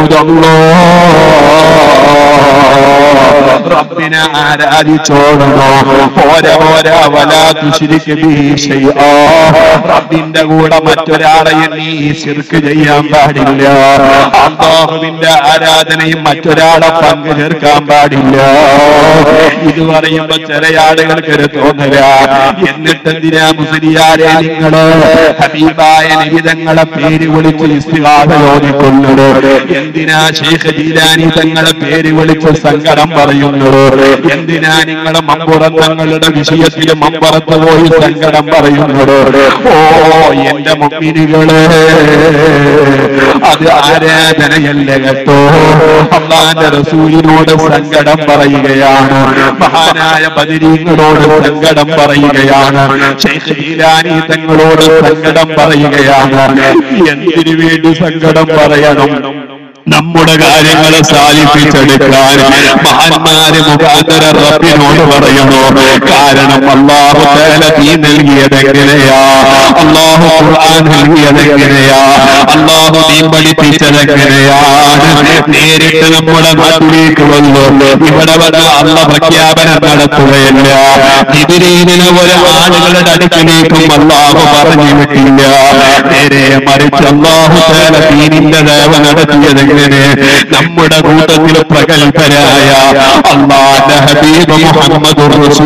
Speaker 2: റബ്ബിനെ ആരാധിച്ചോടണോ പോരാ പോരാ വലാ തുശിരിക്ക് റബ്ബിന്റെ കൂടെ മറ്റൊരാളെയും നീ ശിർക്ക് ചെയ്യാൻ പാടില്ല അള്ളാഹുവിന്റെ ആരാധനയും മറ്റൊരാളെ പങ്കു ചേർക്കാൻ പാടില്ല ഇത് പറയുമ്പോ ചില ആളുകൾക്ക് ഒരു തോന്നല എന്നിട്ട് എന്തിനാ മുസ്ലിയാരെ നിങ്ങള് ഹബീബായ നിഹിതങ്ങളെ പേര് വിളിച്ച് ഇസ്തിഹാസ ചോദിക്കുന്നത് എന്തിനാ ഷെയ്ഖ് ജീലാനി തങ്ങളെ പേര് വിളിച്ച് സങ്കടം പറയുന്നത് എന്തിനാ നിങ്ങളെ മമ്പുറത്തങ്ങളുടെ വിഷയത്തിൽ മമ്പുറത്ത് പോയി സങ്കടം പറയുന്നത് ഓ എന്റെ മുമ്പിനികളെ അത് ആരാധനയല്ല കേട്ടോ അള്ളാന്റെ റസൂലിനോട് സങ്കടം പറയുകയാണ് മഹാനായ ബദിരീങ്ങളോട് സങ്കടം പറയുകയാണ് ഷെയ്ഖ് ജീലാനി തങ്ങളോട് സങ്കടം പറയുകയാണ് എന്തിനു വേണ്ടി സങ്കടം പറയണം നമ്മുടെ കാര്യങ്ങൾ സാധിപ്പിച്ചെടുക്കാൻ മഹാന്മാര് മുഖാന്തര റബ്ബിനോട് പറയുന്നു കാരണം അള്ളാഹു തേല തീ നൽകിയത് എങ്ങനെയാ അള്ളാഹു ഖുർആൻ നൽകിയത് എങ്ങനെയാ അള്ളാഹു നീ പഠിപ്പിച്ചത് എങ്ങനെയാണ് നേരിട്ട് നമ്മുടെ നാട്ടിലേക്ക് വന്നു ഇവിടെ വന്ന് അള്ള പ്രഖ്യാപനം നടത്തുകയല്ല ഇതിരീതിന് ഒരു ആളുകളുടെ അടുക്കിലേക്കും അള്ളാഹു പറഞ്ഞു വിട്ടില്ല നേരെ മറിച്ച് അള്ളാഹു തേല ദീനിന്റെ ദേവ നടത്തിയത് എങ്ങനെ നമ്മുടെ കൂട്ടത്തിൽ പ്രഗത്ഭരായ അള്ളാന്റെ ഹബീബ് മുഹമ്മദ്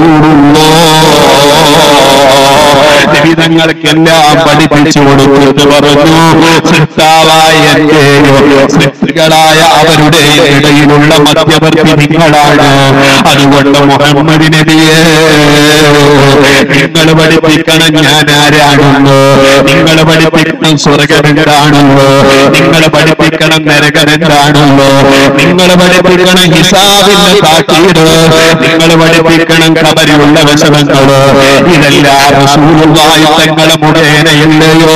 Speaker 2: ജീവിതങ്ങൾക്കെല്ലാം പഠിപ്പിച്ചു കൊടുത്തിട്ട് പറഞ്ഞു സൃഷ്ടാവായ എന്റെയോ സൃഷ്ടികളായ അവരുടെ ഇടയിലുള്ള മധ്യവർത്തി നിങ്ങളാണ് അതുകൊണ്ട് മുഹമ്മദ് നബിയെ നിങ്ങൾ പഠിപ്പിക്കണം ഞാൻ ആരാണെന്ന് നിങ്ങൾ പഠിപ്പിക്കണം സ്വർഗം എന്താണെന്ന് നിങ്ങൾ പഠിപ്പിക്കണം നരകൻ എന്താണെന്ന് നിങ്ങൾ പഠിപ്പിക്കണം ഹിസാബിന്റെ താക്കീട് നിങ്ങൾ പഠിപ്പിക്കണം കബരിയുള്ള വശവങ്ങള് ഇതെല്ലാം റസൂലുള്ളാഹി തങ്ങളെ മുഖേനയല്ലയോ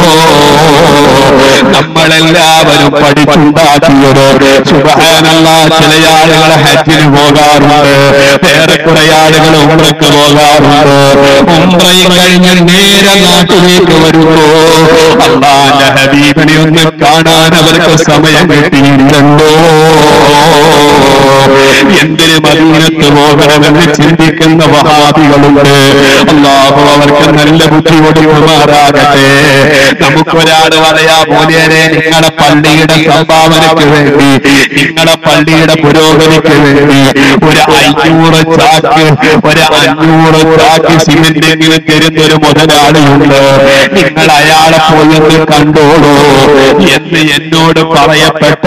Speaker 2: നമ്മളെല്ലാവരും പഠിച്ചുണ്ടാക്കിയത് സുബഹാനല്ല ചില ആളുകൾ ഹജ്ജിന് പോകാറുണ്ട് വേറെ കുറെ ആളുകൾ ഉമ്രക്ക് പോകാറുണ്ട് ഉമ്രയും കഴിഞ്ഞ് നേരെ നാട്ടിലേക്ക് വരുമ്പോ അള്ളാന്റെ ഹബീബിനെ ഒന്ന് കാണാൻ അവർക്ക് സമയം കിട്ടിയില്ലല്ലോ എന്തിന് മദീനത്ത് പോകണമെന്ന് ചിന്തിക്കുന്ന വഹാബികളുണ്ട് അള്ളാഹു അവർക്ക് നല്ല ബുദ്ധി കൊടുക്കുമാറാകട്ടെ നമുക്കൊരാട് പറയാ മോലിയരെ നിങ്ങളെ പള്ളിയുടെ സംഭാവനയ്ക്ക് വേണ്ടി നിങ്ങളെ പള്ളിയുടെ പുരോഗതിക്ക് വേണ്ടി ഒരു അഞ്ഞൂറ് ചാക്ക് ഒരു അഞ്ഞൂറ് ചാക്ക് സിമെന്റെങ്കിലും തരുന്ന ഒരു മുതലാളിയുണ്ട് നിങ്ങൾ അയാളെ പോയി ഒന്ന് കണ്ടോളൂ എന്ന് എന്നോട് പറയപ്പെട്ട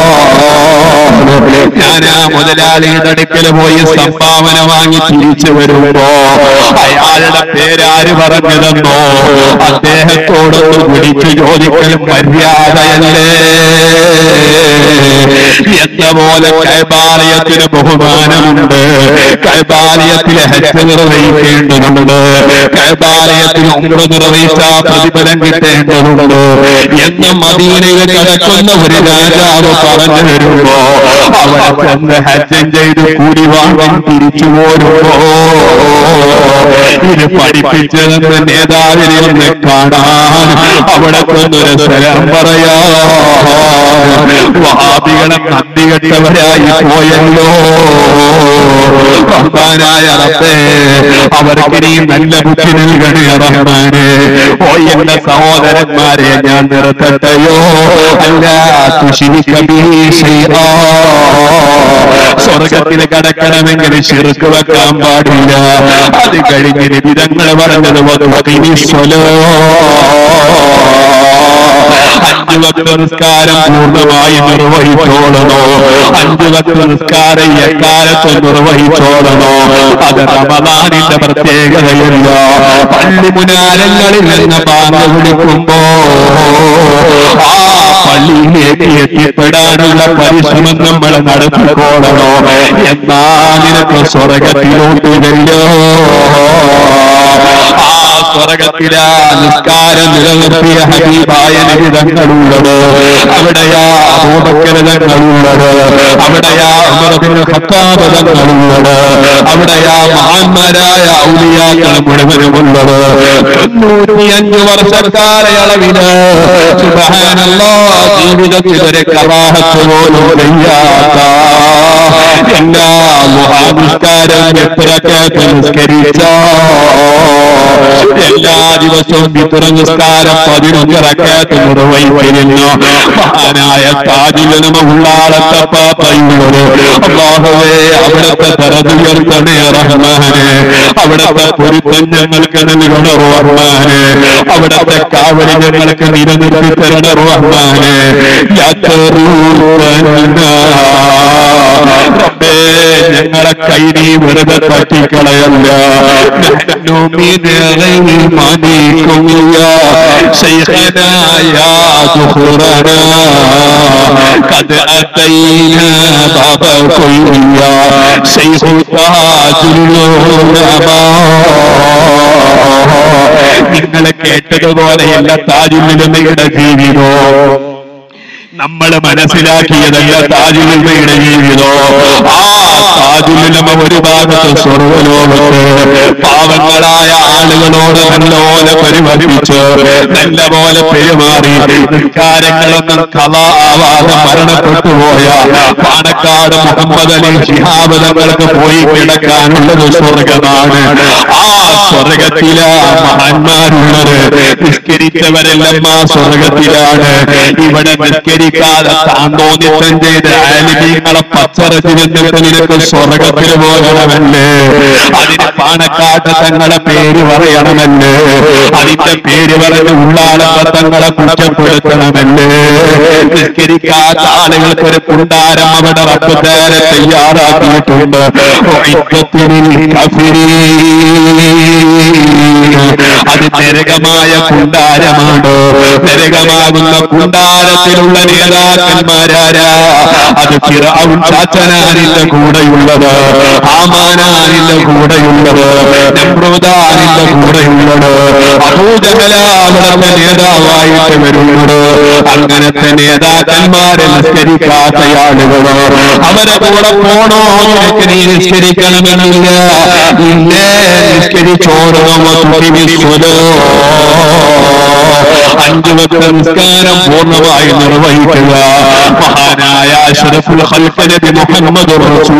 Speaker 2: ഞാൻ ആ മുതലാളിയുടെ അടുക്കൽ പോയി സംഭാവന വാങ്ങി തിരിച്ചു വരുമ്പോ അയാളുടെ പേരാര് പറഞ്ഞതെന്നോ അദ്ദേഹത്തോടൊന്ന് വിളിച്ചു ചോദിക്കൽ മര്യാദയല്ലേ എന്ന പോലെ കൈബാലയത്തിന് ബഹുമാനമുണ്ട് കൈബാലയത്തിലെ ഹജ്ജ് നിർവഹിക്കേണ്ടതുണ്ട് കൈബാലയത്തിൽ ഉമ്ര നിർവഹിച്ച പ്രതിഫലം കിട്ടേണ്ടതുണ്ട് എന്ന് മദീനയിൽ കിടക്കുന്ന ഒരു രാജാവ് പറഞ്ഞു വരുമ്പോ അവിടെ ചെന്ന് ഹജ്ജം ചെയ്ത് കൂടി വാങ്ങാൻ തിരിച്ചു പോരുമ്പോ ഇത് പഠിപ്പിച്ചതെന്ന് നേതാവിനെ ഒന്ന് കാണാൻ അവിടെ ചെന്നൊരു സ്ഥലം പറയാ വഹാബികളെ നന്ദി കെട്ടവരായി പോയല്ലോ റഹ്മാനായ റബ്ബേ അവർക്ക് നീ നല്ല ബുദ്ധി നൽകണേ റഹ്മാനെ ഓ എന്റെ സഹോദരന്മാരെ ഞാൻ നിർത്തട്ടെയോ അല്ല തുഷിനിക്കീശ സ്വർഗത്തിൽ കടക്കണമെങ്കിൽ ചെറുക്ക് വെക്കാൻ പാടില്ല അത് കഴിഞ്ഞ് നിബിതങ്ങൾ പറഞ്ഞത് വധുവതിനി സ്വലോ അഞ്ചു വക്ത നിസ്കാരം പൂർണ്ണമായി നിർവഹിച്ചോളണോ അഞ്ചു വക്ത നിസ്കാരം എക്കാലത്ത് നിർവഹിച്ചോളണോ അത് റമദാനിന്റെ പ്രത്യേകതയല്ല പള്ളി മുനാരങ്ങളിൽ നിന്ന് പാമ്പ് വിളിക്കുമ്പോ ആ പള്ളിയിലേക്ക് എത്തിപ്പെടാനുള്ള പരിശ്രമം നമ്മൾ നടത്തിക്കോളണോ എന്നാ നിനക്ക് സ്വർഗത്തിലോട്ട് വല്ലോ ആ സ്വർഗത്തിലാ നിസ്കാരം നിലനിർത്തിയ ഹബീബായ നിഹിതങ്ങളുള്ളത് അവിടെയാ അബൂബക്കരതങ്ങളുള്ളത് അവിടെയാ അമൃതിന് ഖത്താബതങ്ങളുള്ളത് അവിടെയാ മഹാന്മാരായ ഔലിയാക്കൾ മുഴുവനുമുള്ളത് തൊണ്ണൂറ്റിയഞ്ച് വർഷക്കാലയളവില് സുബഹാനല്ലോ ജീവിതത്തിൽ ഒരു കറാഹത്ത് പോലും ചെയ്യാത്ത എല്ലാ മുഹാനിസ്കാരം എത്രയൊക്കെ നിസ്കരിച്ച എല്ലാ ദിവസവും വിതുറ നിസ്കാരം പതിനൊന്നിറക്കാത്ത നിർവഹിക്കുന്നു മഹാനായ താജിലനമ ഉള്ളാളത്തെ പാപ്പയുള്ളത് അള്ളാഹുവേ അവിടുത്തെ തരതുയർത്തണേ റഹ്മാനെ അവിടുത്തെ പൊരുത്തം ഞങ്ങൾക്ക് നൽകണ റഹ്മാനെ അവിടുത്തെ കാവലി ഞങ്ങൾക്ക് നിലനിർത്തി തരണ റഹ്മാനെ റബ്ബേ ഞങ്ങളെ കൈ നീ വെറുതെ തട്ടിക്കളയല്ല മനിക്കും شيخنا يا ذخرنا قد أتينا بابكم يا شيخ تاج നിങ്ങളെ കേട്ടതുപോലെയല്ല താജുലിമയുടെ ജീവിതോ നമ്മൾ മനസ്സിലാക്കിയതല്ല താജുലുമയുടെ ജീവിതം ആ താജുലുമ ഒരു ഭാഗത്ത് സ്വർഗലോകത്ത് പാവങ്ങളായ ആളുകളോട് നല്ലപോലെ പരിവർത്തിച്ച് നല്ലപോലെ പെരുമാറി കാര്യങ്ങളൊന്നും കലാവാതെ മരണപ്പെട്ടു പോയ പാണക്കാട് മുഹമ്മദ് അലി ശിഹാബ് തങ്ങൾക്ക് പോയി കിടക്കാനുള്ളത് സ്വർഗമാണ് ആ സ്വർഗത്തിലാ മഹാന്മാരുള്ളത് നിസ്കരിച്ചവരെല്ലാം ആ സ്വർഗത്തിലാണ് ഇവിടെ നിസ്കരിക്കാതെ താന്തോന്നിത്തം ചെയ്ത് ആലിമീങ്ങളെ പച്ചറച്ച് വന്നിട്ട് നിനക്ക് സ്വർഗത്തിൽ പോകണമല്ലേ അതിന് പാണക്കാട്ട് തങ്ങളെ പേര് പറയണമല്ലേ അതിന്റെ പേര് പറഞ്ഞ് ഉള്ളാളത്തെ തങ്ങളെ കുറ്റപ്പെടുത്തണമല്ലേ നിസ്കരിക്കാത്ത ആളുകൾക്ക് ഒരു കുണ്ടാരം അവിടെ റബ്ബ് നേരെ തയ്യാറാക്കിയിട്ടുണ്ട് ഇത്തത്തിനിൽ അത് നരകമായ കുണ്ടാരമാണ് നരകമാകുന്ന കുണ്ടാരത്തിലുള്ള നേതാക്കന്മാരാരാ അത് ഫിറഔൻ ചാച്ചനാനിന്റെ കൂടെയുള്ളത് ആമാനാനിന്റെ കൂടെയുള്ളത് നമ്രൂദാനിന്റെ കൂടെയുള്ളത് അബൂജഹലാവിടത്തെ നേതാവായിട്ട് വരുന്നത് അങ്ങനത്തെ നേതാക്കന്മാരെ നിസ്കരിക്കാത്ത ആളുകൾ അവരെ കൂടെ പോണോ നിനക്ക് നീ നിസ്കരിക്കണമെന്നില്ല ഇല്ലേ നിസ്കരിച്ചോടണമോ അഞ്ചു വക്ത നിസ്കാരം പൂർണ്ണമായി നിർവഹിക്കുക മഹാനായ അഷ്റഫുൽ ഖൽഖ് നബി മുഹമ്മദ്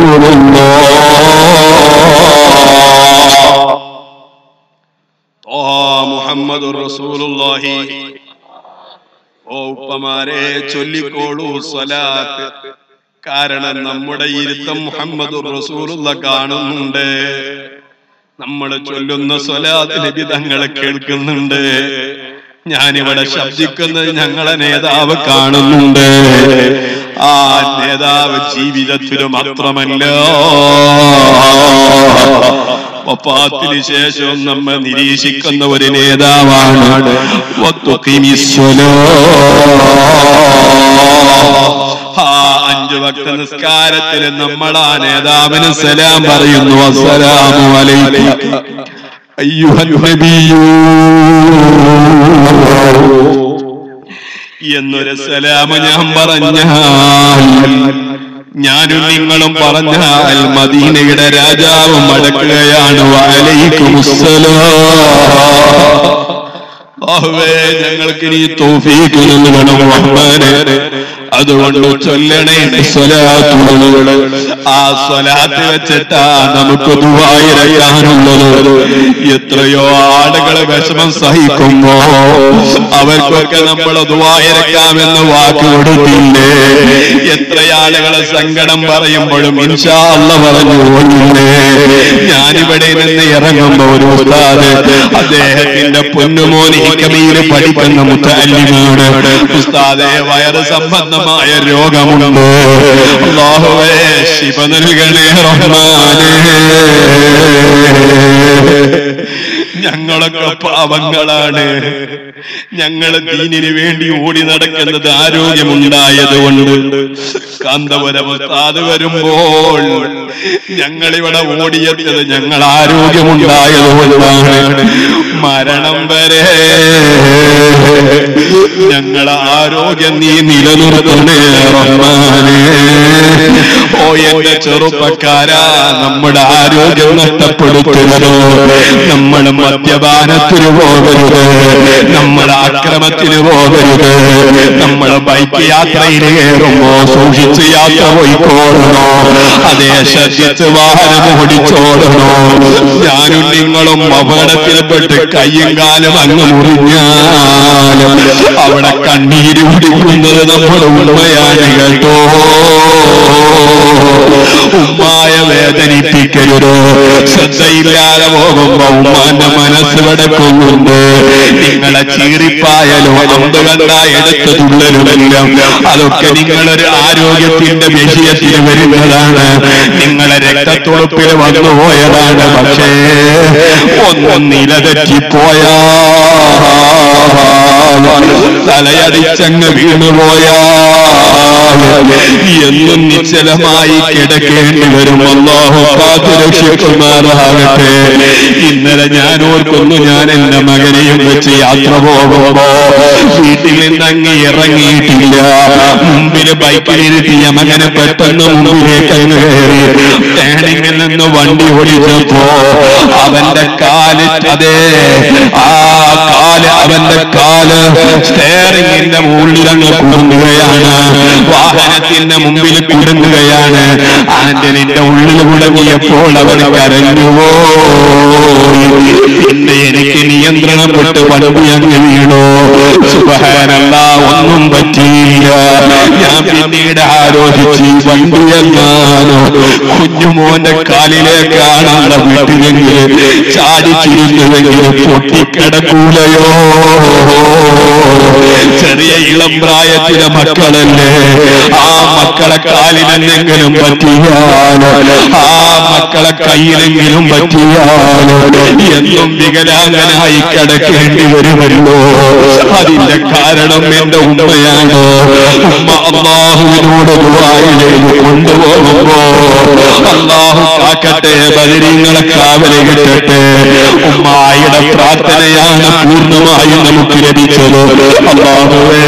Speaker 1: മുഹമ്മദ് റസൂലുള്ളാഹി ഓ ഉപ്പമാരെ ചൊല്ലിക്കോളൂ സ്വലാത്ത് കാരണം നമ്മുടെ ഇരുത്തം മുഹമ്മദ് റസൂലുള്ള കാണുന്നുണ്ട് നമ്മൾ ചൊല്ലുന്ന സ്വലാത്ത് നബി തങ്ങളെ കേൾക്കുന്നുണ്ട് ഞാനിവിടെ ശബ്ദിക്കുന്നത് ഞങ്ങളെ നേതാവ് കാണുന്നുണ്ട് ആ നേതാവ് ജീവിതത്തിലും മാത്രമല്ല വഫാത്തിന് ശേഷം നമ്മൾ നിരീക്ഷിക്കുന്ന ഒരു നേതാവാണ് ആ അഞ്ചു ഭക്ത നിസ്കാരത്തിന് നമ്മൾ ആ നേതാവിന് സലാം പറയുന്നു അസ്സലാമു അലൈക്കും അയ്യുഹൻ നബിയൂ എന്നൊരു സലാമ് ഞാൻ പറഞ്ഞാൽ ഞാനും നിങ്ങളും പറഞ്ഞാൽ മദീനയുടെ രാജാവ് മടക്കുകയാണ് വലൈക്കും ഞങ്ങൾക്ക് നീ തോഫീക്ക് നൽകണം റഹ്മാനെ അതുകൊണ്ട് ചൊല്ലണേ സ്വലാത്തുകള് ആ സ്വലാത്ത് വെച്ചിട്ടാ നമുക്ക് ദുവായിരക്കാനുള്ളത് എത്രയോ ആളുകൾ വിഷമം സഹിക്കുമ്പോ അവർക്കൊക്കെ നമ്മൾ ദുവായിരക്കാമെന്ന് വാക്ക് കൊടുത്തില്ലേ എത്ര ആളുകൾ സങ്കടം പറയുമ്പോഴും ഇൻഷാ അല്ല പറഞ്ഞു പോയില്ലേ ഞാനിവിടെ നിന്ന് ഇറങ്ങുമ്പോ ഒരു ഉസ്താദ് അദ്ദേഹത്തിന്റെ പൊന്നുമോനി ഹിക്കമയിൽ പഠിക്കുന്ന മുത്തല്ലിമാണ് ഉസ്താദെ വയറ് സംബന്ധമായ രോഗമുണ്ട് അള്ളാഹുവേ ശിവ നൽകണേ റഹ്മാനേ ഞങ്ങളൊക്കെ പാവങ്ങളാണ് ഞങ്ങൾ ദീനിന് വേണ്ടി ഓടി നടക്കുന്നത് ആരോഗ്യമുണ്ടായത് കൊണ്ട് കാന്തപുരം ഉസ്താദ് വരുമ്പോൾ ഞങ്ങളിവിടെ ഓടിയെത്തിയത് ഞങ്ങൾ ആരോഗ്യമുണ്ടായത് കൊണ്ടാണ് മരണം വരെ ഞങ്ങളെ ആരോഗ്യം നീ നിലനിർത്തണേ റഹ്മാനേ ഓ എന്റെ ചെറുപ്പക്കാരാ നമ്മുടെ ആരോഗ്യം നഷ്ടപ്പെടുത്തരുതോ നമ്മൾ മദ്യപാനത്തിന് പോകരുത് നമ്മൾ ആക്രമത്തിന് പോകരുത് നമ്മൾ ബൈക്ക് യാത്രയിൽ കയറുമ്പോ സൂക്ഷിച്ച് യാത്ര പോയിക്കോളണോ അതേ ശ്രദ്ധിച്ച് വാഹനം ഓടിച്ചോടണോ ഞാനും നിങ്ങളും അപകടത്തിൽപ്പെട്ട് കയ്യും കാലും അങ്ങ് മുറിഞ്ഞാലും അവിടെ കണ്ണീര് കുടിക്കുന്നത് നമ്മുടെ ഉണ്മയാണ് കേട്ടോ ഉമ്മായ വേദനിപ്പിക്കരുത് ശ്രദ്ധയില്ലാതെ പോകുമ്പോ ഉമ്മാന്റെ മനസ്സ് കിടക്കുന്നുണ്ട് നിങ്ങളെ ചീറിപ്പായാലും അമ്പ് കണ്ട എടുത്ത് തുള്ളലുമെല്ലാം അതൊക്കെ നിങ്ങളൊരു ആരോഗ്യത്തിന്റെ വിഷയത്തിൽ വരുന്നതാണ് നിങ്ങളെ രക്തത്തുളുപ്പിൽ വന്നുപോയതാണ് പക്ഷേ ഒന്ന് നിലതെറ്റിപ്പോയാ തലയടിച്ചങ്ങ് വീണുപോയാ എന്നും നിശ്ചലമായി കിടക്കേണ്ടി വരും അല്ലാഹു കാത്തുരക്ഷിക്കും
Speaker 2: കൊടുക്കുമാറാകട്ടെ ഇന്നലെ ഞാൻ ഓർക്കുന്നു ഞാൻ എന്റെ മകനെയും വെച്ച് യാത്ര പോകുമ്പോ വീട്ടിൽ നിന്ന് അങ്ങ് ഇറങ്ങിയിട്ടില്ല മുമ്പിൽ ബൈക്കിലിരുത്തിയ മകനെ പെട്ടെന്ന് മുമ്പിലേക്ക് അങ്ങ് കയറി ടേണിങ്ങിൽ നിന്ന് വണ്ടി ഓടിച്ചപ്പോ അവന്റെ കാല് അതെ ആ കാല് അവന്റെ കാല് സ്റ്റേറിംഗിന്റെ മുകളിൽ അങ്ങ് കുടുങ്ങുകയാണ് വാഹനത്തിന്റെ മുമ്പിൽ കുടുങ്ങുകയാണ് ആന്റണിന്റെ ഉള്ളിൽ കുടുങ്ങിയപ്പോൾ അവൻ കരഞ്ഞുവോ പിന്നെ എനിക്ക് നിയന്ത്രണം വിട്ട് വണ്ടി അങ്ങ് വീണു സുബഹാനല്ല ഒന്നും പറ്റിയില്ല ഞാൻ പിന്നീട് ആലോചിച്ച് ഈ വണ്ടി എങ്ങാനോ കുഞ്ഞുമോന്റെ കാലിലേക്കാണ് വീട്ടിലെങ്കിൽ ചാടിച്ചിരുന്നുവെങ്കിൽ പൊട്ടിക്കിടക്കൂലയോ ചെറിയ ഇളം പ്രായത്തിലെ മക്കളല്ലേ ആ മക്കളെ കാലിനെന്തെങ്കിലും പറ്റിയാലോ ആ മക്കളെ കയ്യിലെങ്കിലും പറ്റിയാലോ എന്നും വികലാംഗനായി കിടക്കേണ്ടി വരുമല്ലോ അതിന്റെ കാരണം എന്റെ ഉമ്മയാണ് ഉമ്മ അള്ളാഹുവിനോട് ദുബായിലേക്ക് കൊണ്ടുപോകുമ്പോ അള്ളാഹു കാക്കട്ടെ ബദരീങ്ങളെ കാവല് കിട്ടട്ടെ ഉമ്മായുടെ പ്രാർത്ഥനയാണ് പൂർണ്ണമായും നമുക്ക് ലഭിച്ചത് അള്ളാഹുവേ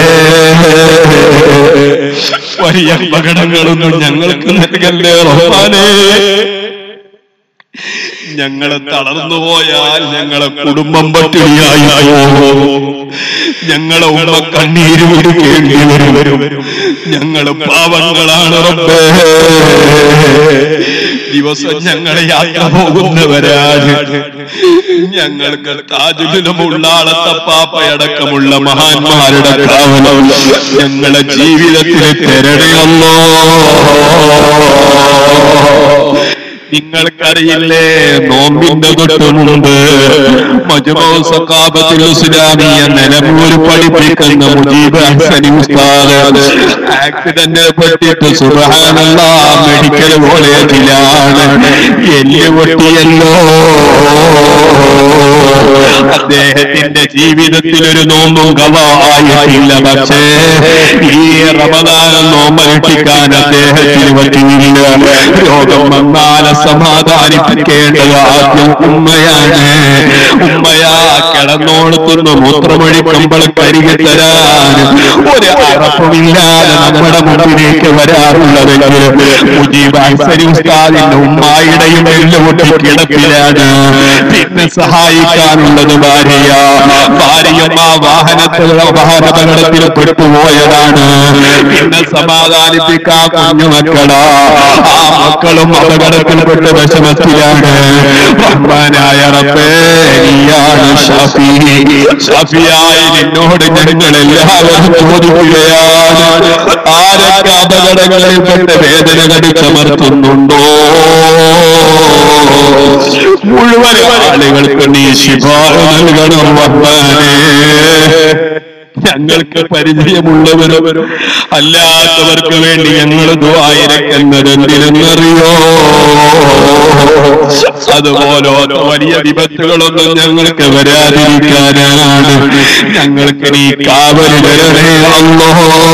Speaker 2: വലിയ അപകടങ്ങളൊന്നും ഞങ്ങൾക്ക് നൽകല്ലേ റഹ്മാനേ ഞങ്ങളെ തളർന്നു പോയാൽ ഞങ്ങളെ കുടുംബം പട്ടിണിയായി പോകും ഞങ്ങളെ ഉമ്മ കണ്ണീര് വിടുക്കേണ്ടി വരും ഞങ്ങള് പാവങ്ങളാണ് റബ്ബേ ദിവസം ഞങ്ങളെ യാത്ര പോകുന്നവരാണ് ഞങ്ങൾക്ക് താജുലിനും ഉള്ളാളത്തപ്പാപ്പയടക്കമുള്ള മഹാന്മാരുടെ കാവലം ഞങ്ങളെ ജീവിതത്തിൽ തരണമല്ലോ നിങ്ങൾക്കറിയില്ലേ നോമ്പിന്റെ തൊട്ട് മുമ്പ് മജ്മൗ സഖാബത്തുൽ ഇസ്ലാമിയ നിലമ്പൂർ പഠിപ്പിക്കുന്ന മുജീബ് ഹസനി ഉസ്താദ് ആക്സിഡന്റ് പറ്റിയിട്ട് സുബ്ഹാനല്ലാ മെഡിക്കൽ കോളേജിലാണ് എല്ല് പൊട്ടിയല്ലോ അദ്ദേഹത്തിന്റെ ജീവിതത്തിൽ ഒരു നോമ്പും കവായിട്ടില്ല പക്ഷേ ഈ റമദാൻ നോമ്പനുഷ്ഠിക്കാൻ അദ്ദേഹത്തിന് പറ്റിയില്ല രോഗം വന്നാൽ സമാധാനിപ്പിക്കേണ്ടത് ആദ്യം ഉമ്മയാണ് ഉമ്മയാ കിടന്നോളത്തുനിന്ന് മൂത്രമൊഴിക്കുമ്പോൾ കരികെ തരാൻ ഒരു അറപ്പുമില്ലാതെ നമ്മുടെ മുമ്പിലേക്ക് വരാറുള്ളതെങ്കിൽ മുജീബ് അൻസരി ഉസ്താദിന്റെ ഉമ്മായുടെയും എല്ലുപൊട്ടി കിടപ്പിലാണ് പിന്നെ സഹായിക്കാനുള്ളത് ഭാര്യ ഭാര്യയും ആ വാഹനത്തിൽ വാഹനപകടത്തിൽ പെട്ടുപോയതാണ് പിന്നെ സമാധാനിപ്പിക്കാൻ കുഞ്ഞു മക്കളാ ആ മക്കളും അപകടത്തിൽപ്പെട്ട് വിഷമത്തിലാണ് റഹ്മാനായ റബ്ബേ നീയാണ് ഷാഫി ഷാഫിയായി നിന്നോട് ഞങ്ങൾ എല്ലാവരും ചോദിക്കുകയാണ് ആരൊക്കെ അപകടങ്ങളിൽപ്പെട്ട് വേദന കടിച്ചമർത്തുന്നുണ്ടോ മുഴുവൻ ആളുകൾക്ക് നീ ശിഫ നൽകണം റഹ്മാനേ ഞങ്ങൾക്ക് പരിചയമുള്ളവരും അല്ലാത്തവർക്ക് വേണ്ടി ഞങ്ങൾ ദ്വായിരക്കുന്നത് എന്തിനെന്നറിയോ അതുപോലെ വലിയ വിപത്തുകളൊന്നും ഞങ്ങൾക്ക് വരാതിരിക്കാനാണ് ഞങ്ങൾക്ക് നീ കാവലിടരണേ അല്ലോ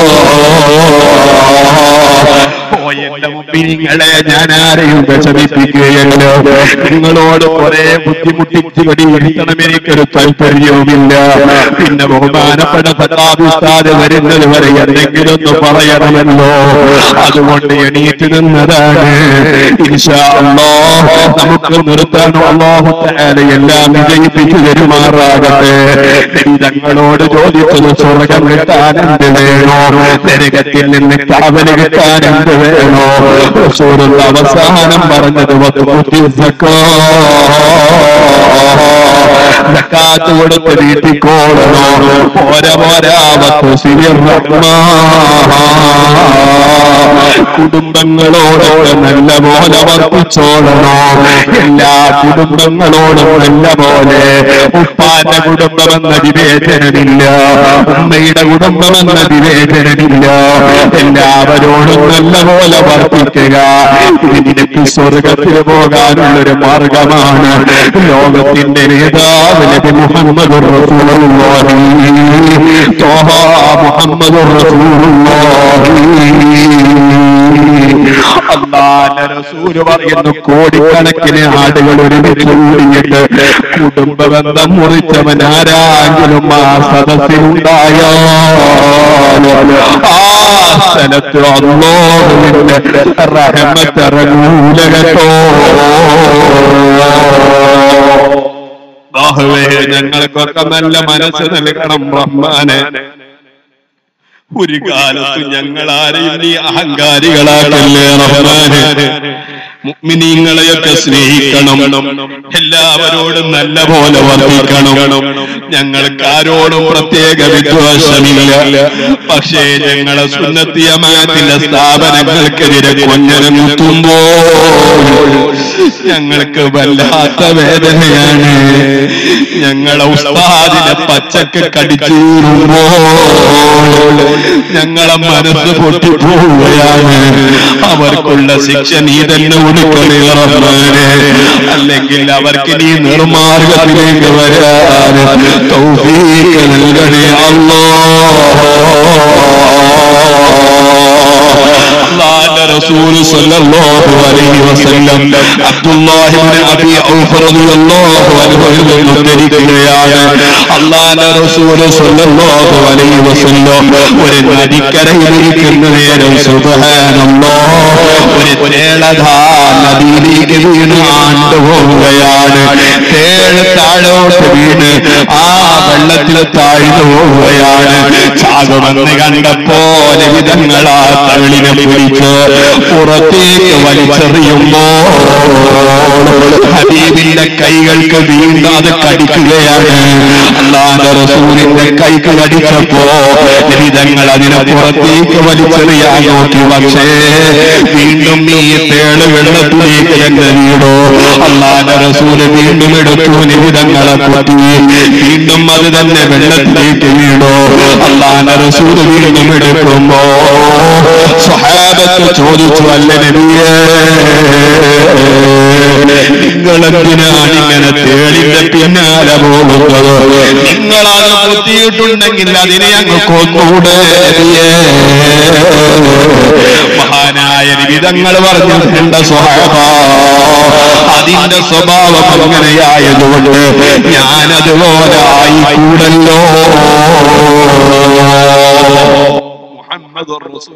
Speaker 2: ഓ എന്റെ മുമ്പിനിങ്ങളെ ഞാൻ ആരെയും വിഷമിപ്പിക്കുകയല്ലോ നിങ്ങളോട് കുറെ ബുദ്ധിമുട്ടിച്ച് വെടിയിരുത്തണം എനിക്കൊരു താല്പര്യവുമില്ല പിന്നെ ബഹുമാനപ്പെട്ട സത്താഭിസ്ഥാത് വരുന്നത് വരെ എന്തെങ്കിലും ഒന്ന് പറയണമല്ലോ അതുകൊണ്ട് എണീറ്റ് നിന്നതാണ് ഇൻഷാ അല്ലാഹ് നമുക്ക് നിർത്താൻ അള്ളാഹു തആല എല്ലാം വിജയിപ്പിച്ചു തരുമാറാകട്ടെ തങ്ങളോട് ചോദിച്ചത് സ്വർഗം കിട്ടാൻ എന്ത് വേണോ നരകത്തിൽ നിന്ന് കാവല് കിട്ടാൻ എന്ത് വേണോ റസൂലുള്ള അവസാനം പറഞ്ഞത് വത്തുകുത്തി സക്കാത്ത് കൊടുത്ത് വീട്ടിക്കോളണോ പോരാ പോരാ വത്തുസിരിർ കുടുംബങ്ങളോടൊക്കെ നല്ല പോലെ വർത്തിച്ചോളണോ എല്ലാ കുടുംബങ്ങളോടും നല്ല പോലെ ഉപ്പാന്റെ കുടുംബമെന്ന വിവേചനമില്ല ഉമ്മയുടെ കുടുംബമെന്ന വിവേചനമില്ല എല്ലാവരോടും നല്ല പോലെ വർത്തിക്കുക ഇത് നിനക്ക് സ്വർഗത്തിൽ പോകാനുള്ളൊരു മാർഗമാണ് ലോകത്തിന്റെ നേതാവ് നബി മുഹമ്മദ് റസൂലുള്ളാഹി തോഹ മുഹമ്മദ് റസൂലുള്ളാഹി അള്ളാന്റെ റസൂല് പറയുന്നു കോടിക്കണക്കിന് ആടുകൾ ഒരുമിച്ച് കൂടിയിട്ട് കുടുംബ ബന്ധം മുറിച്ചവൻ ആരാങ്കിലും ആ സദസ്സിലുണ്ടായോ ആ സ്ഥലത്ത് അള്ളോഹുവിന്റെ റഹമത്തിറങ്ങൂല കേട്ടോ ബാഹുവേ ഞങ്ങൾക്കൊക്കെ നല്ല മനസ്സ് നൽകണം റഹ്മാനെ ഒരു കാലത്ത് ഞങ്ങൾ ആരെയും നീ അഹങ്കാരികളാക്കല്ലേ റഹ്മാനെ മുഅ്മിനീങ്ങളെയൊക്കെ സ്നേഹിക്കണം എല്ലാവരോടും നല്ല പോലെ വർദ്ധിക്കണം ഞങ്ങൾക്ക് ആരോടും പ്രത്യേക വിദ്വേഷമില്ല പക്ഷേ ഞങ്ങളെ സുന്നത്തിയമാറ്റിലെ സ്ഥാപനങ്ങൾക്കെതിരെ കൊഞ്ഞനം കുത്തുമ്പോൾ ഞങ്ങൾക്ക് വല്ലാത്ത വേദനയാണ് ഞങ്ങളെ ഉസ്താദിനെ പച്ചക്ക് കടിച്ചൂറുമ്പോൾ ഞങ്ങളെ മനസ്സ് പൊട്ടിപ്പോവുകയാണ് അവർക്കുള്ള ശിക്ഷ നീ തന്നെ കൊടുക്കണേ റഹ്മാനെ അല്ലെങ്കിൽ അവർക്ക് നീ നിർമാർഗത്തിലേക്ക് വരാൻ തൗഫീഖ് നൽകണേ അല്ലോ അള്ളാന്റെ റസൂൽ സല്ലല്ലാഹു അലൈഹി വസല്ലം അബ്ദുല്ലാഹി ഇബ്നു അബീ ഔഫ് റളിയല്ലാഹു അൻഹു നിന്ന് ഉദ്ധരിക്കുകയാണ് അള്ളാന്റെ റസൂൽ സല്ലല്ലാഹു അലൈഹി വസല്ലം ഒരു നദിക്കരയിൽ ഇരിക്കുന്ന നേരം സുബ്ഹാനല്ലാഹ് ഒരു തേളധാ നദിയിലേക്ക് വീണ് ആണ്ട് പോവുകയാണ് തേള് താഴോട്ട് വീണ് ആ വെള്ളത്തിൽ താഴ്ന്നു പോവുകയാണ് ചാകുമെന്ന് കണ്ടപ്പോ വിധങ്ങളാ തള്ളിനെ പിടിച്ച് പുറത്തേക്ക് വലിച്ചെറിയുമ്പോ ഹബീബിന്റെ കൈകൾക്ക് വീണ്ടും അത് കടിക്കുകയാണ് അള്ളാന്റെ റസൂലിന്റെ കൈക്ക് കടിച്ചപ്പോ വിധങ്ങൾ അതിനെ പുറത്തേക്ക് വലിച്ചെറിയാൻ നോക്കി പക്ഷേ വീണ്ടും ഈ തേള് വെള്ളത്തിലേക്ക് തന്നെ വീടോ അള്ളാന്റെ റസൂല് വീണ്ടും എടുത്തു നിമിതങ്ങളെ കുത്തി വീണ്ടും അത് തന്നെ വെള്ളത്തിലേക്ക് വീടോ അള്ളാന്റെ റസൂല് വീണ്ടും എടുക്കുമ്പോ സ്വഹാബത്ത് ചോദിച്ചു അല്ല നബിയേ നിങ്ങളെന്തിനാണ് ഇങ്ങനെ തേളിന്റെ പിന്നാലെ പോകുന്നത് നിങ്ങളത് കുത്തിയിട്ടുണ്ടെങ്കിൽ അതിനെ അങ്ങ് കൊന്നൂടെ നബിയേ മഹാനായ വിധങ്ങൾ പറഞ്ഞിട്ടുണ്ട് സ്വഹാബ അതിന്റെ സ്വഭാവം അങ്ങനെയായതുകൊണ്ട് ഞാനതുപോലെ ആയിക്കൂടല്ലോ മുഹമ്മദ്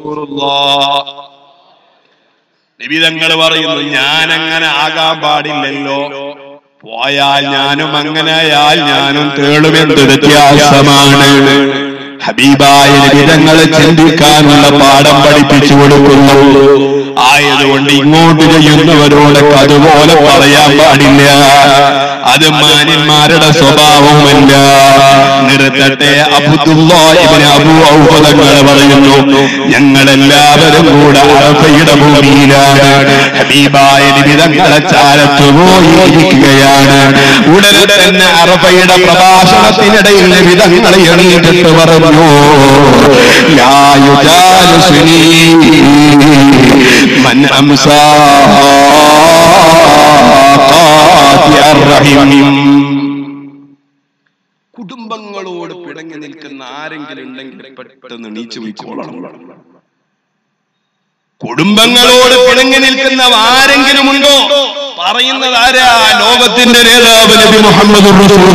Speaker 2: നിബിതങ്ങൾ പറയുന്നു ഞാൻ അങ്ങനെ ആകാൻ പാടില്ലല്ലോ പോയാൽ ഞാനും അങ്ങനെയാൽ ഞാനും തേളുമെന്ത് വ്യത്യാസമാണ് ഹബീബായ നിബിതങ്ങളെ ചിന്തിക്കാനുള്ള പാഠം പഠിപ്പിച്ചു കൊടുക്കുന്നു ആയതുകൊണ്ട് ഇങ്ങോട്ട് ചെയ്യുന്നവരോടൊക്കെ അതുപോലെ പറയാൻ പാടില്ല അത് മാന്യന്മാരുടെ സ്വഭാവമല്ല നിർത്തട്ടെ അബുദുല്ലാഹിബ്നു അബൂ ഔഫദങ്ങൾ പറയുന്നു ഞങ്ങളെല്ലാവരും കൂടെ അറഫയുടെ ഭൂമിയിലാണ് ഹബീബായ നിബിതങ്ങളെ ചാരത്ത് പോയി ഇരിക്കുകയാണ് ഉടനെ തന്നെ അറഫയുടെ പ്രഭാഷണത്തിനിടയിൽ നിബിതങ്ങൾ എണീറ്റിട്ട് പറഞ്ഞു ലാ യുജാലിസുനി മൻ അംസാ ഖാതിഅർ റഹീം
Speaker 1: കുടുംബങ്ങളോട് പിടങ്ങി നിൽക്കുന്ന ആരെങ്കിലും ഉണ്ടെങ്കിൽ പെട്ടെന്ന് നീച്ചു പോയിക്കോളണം
Speaker 2: കുടുംബങ്ങളോട് പിണങ്ങി നിൽക്കുന്ന ആരെങ്കിലും ഉണ്ടോ പറയുന്നത് ആരാ ലോകത്തിന്റെ നേതാവ് നബി മുഹമ്മദ്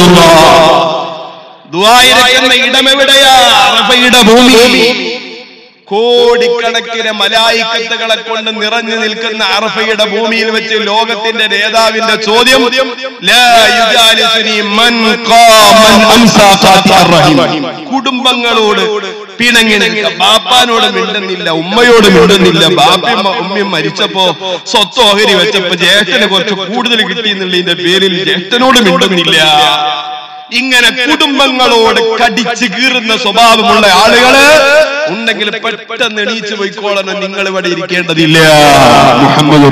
Speaker 2: ദുആയിരക്കുന്ന ഇടമെവിടെയാ അറഫയുടെ ഭൂമി കോടിക്കണക്കിന് മലായിക്കത്തുകളെ കൊണ്ട് നിറഞ്ഞു നിൽക്കുന്ന അറഫയുടെ ഭൂമിയിൽ വെച്ച് ലോകത്തിന്റെ നേതാവിന്റെ ചോദ്യം ലാ യുജാലിസുനി മൻ ഖാമൻ അംസാ ഖാതിഅർ റഹീം. കുടുംബങ്ങളോട് പിണങ്ങി നിൽക്കുക ബാപ്പാനോട് മിണ്ടുന്നില്ല ഉമ്മയോട് മിണ്ടുന്നില്ല ബാപ്പയും ഉമ്മയും മരിച്ചപ്പോ സ്വത്ത് ഓഹരി വെച്ചപ്പോ ജ്യേഷ്ഠന് കുറച്ച് കൂടുതൽ കിട്ടിയെന്നുള്ളതിന്റെ പേരിൽ ജ്യേഷ്ഠനോട് മിണ്ടുന്നില്ല ഇങ്ങനെ കുടുംബങ്ങളോട് കടിച്ചു കീറുന്ന സ്വഭാവമുള്ള ആളുകള് ഉണ്ടെങ്കിൽ പെട്ടെന്ന് എണീച്ചു പോയിക്കോളണം നിങ്ങൾ ഇവിടെ ഇരിക്കേണ്ടതില്ല മുഹമ്മദ്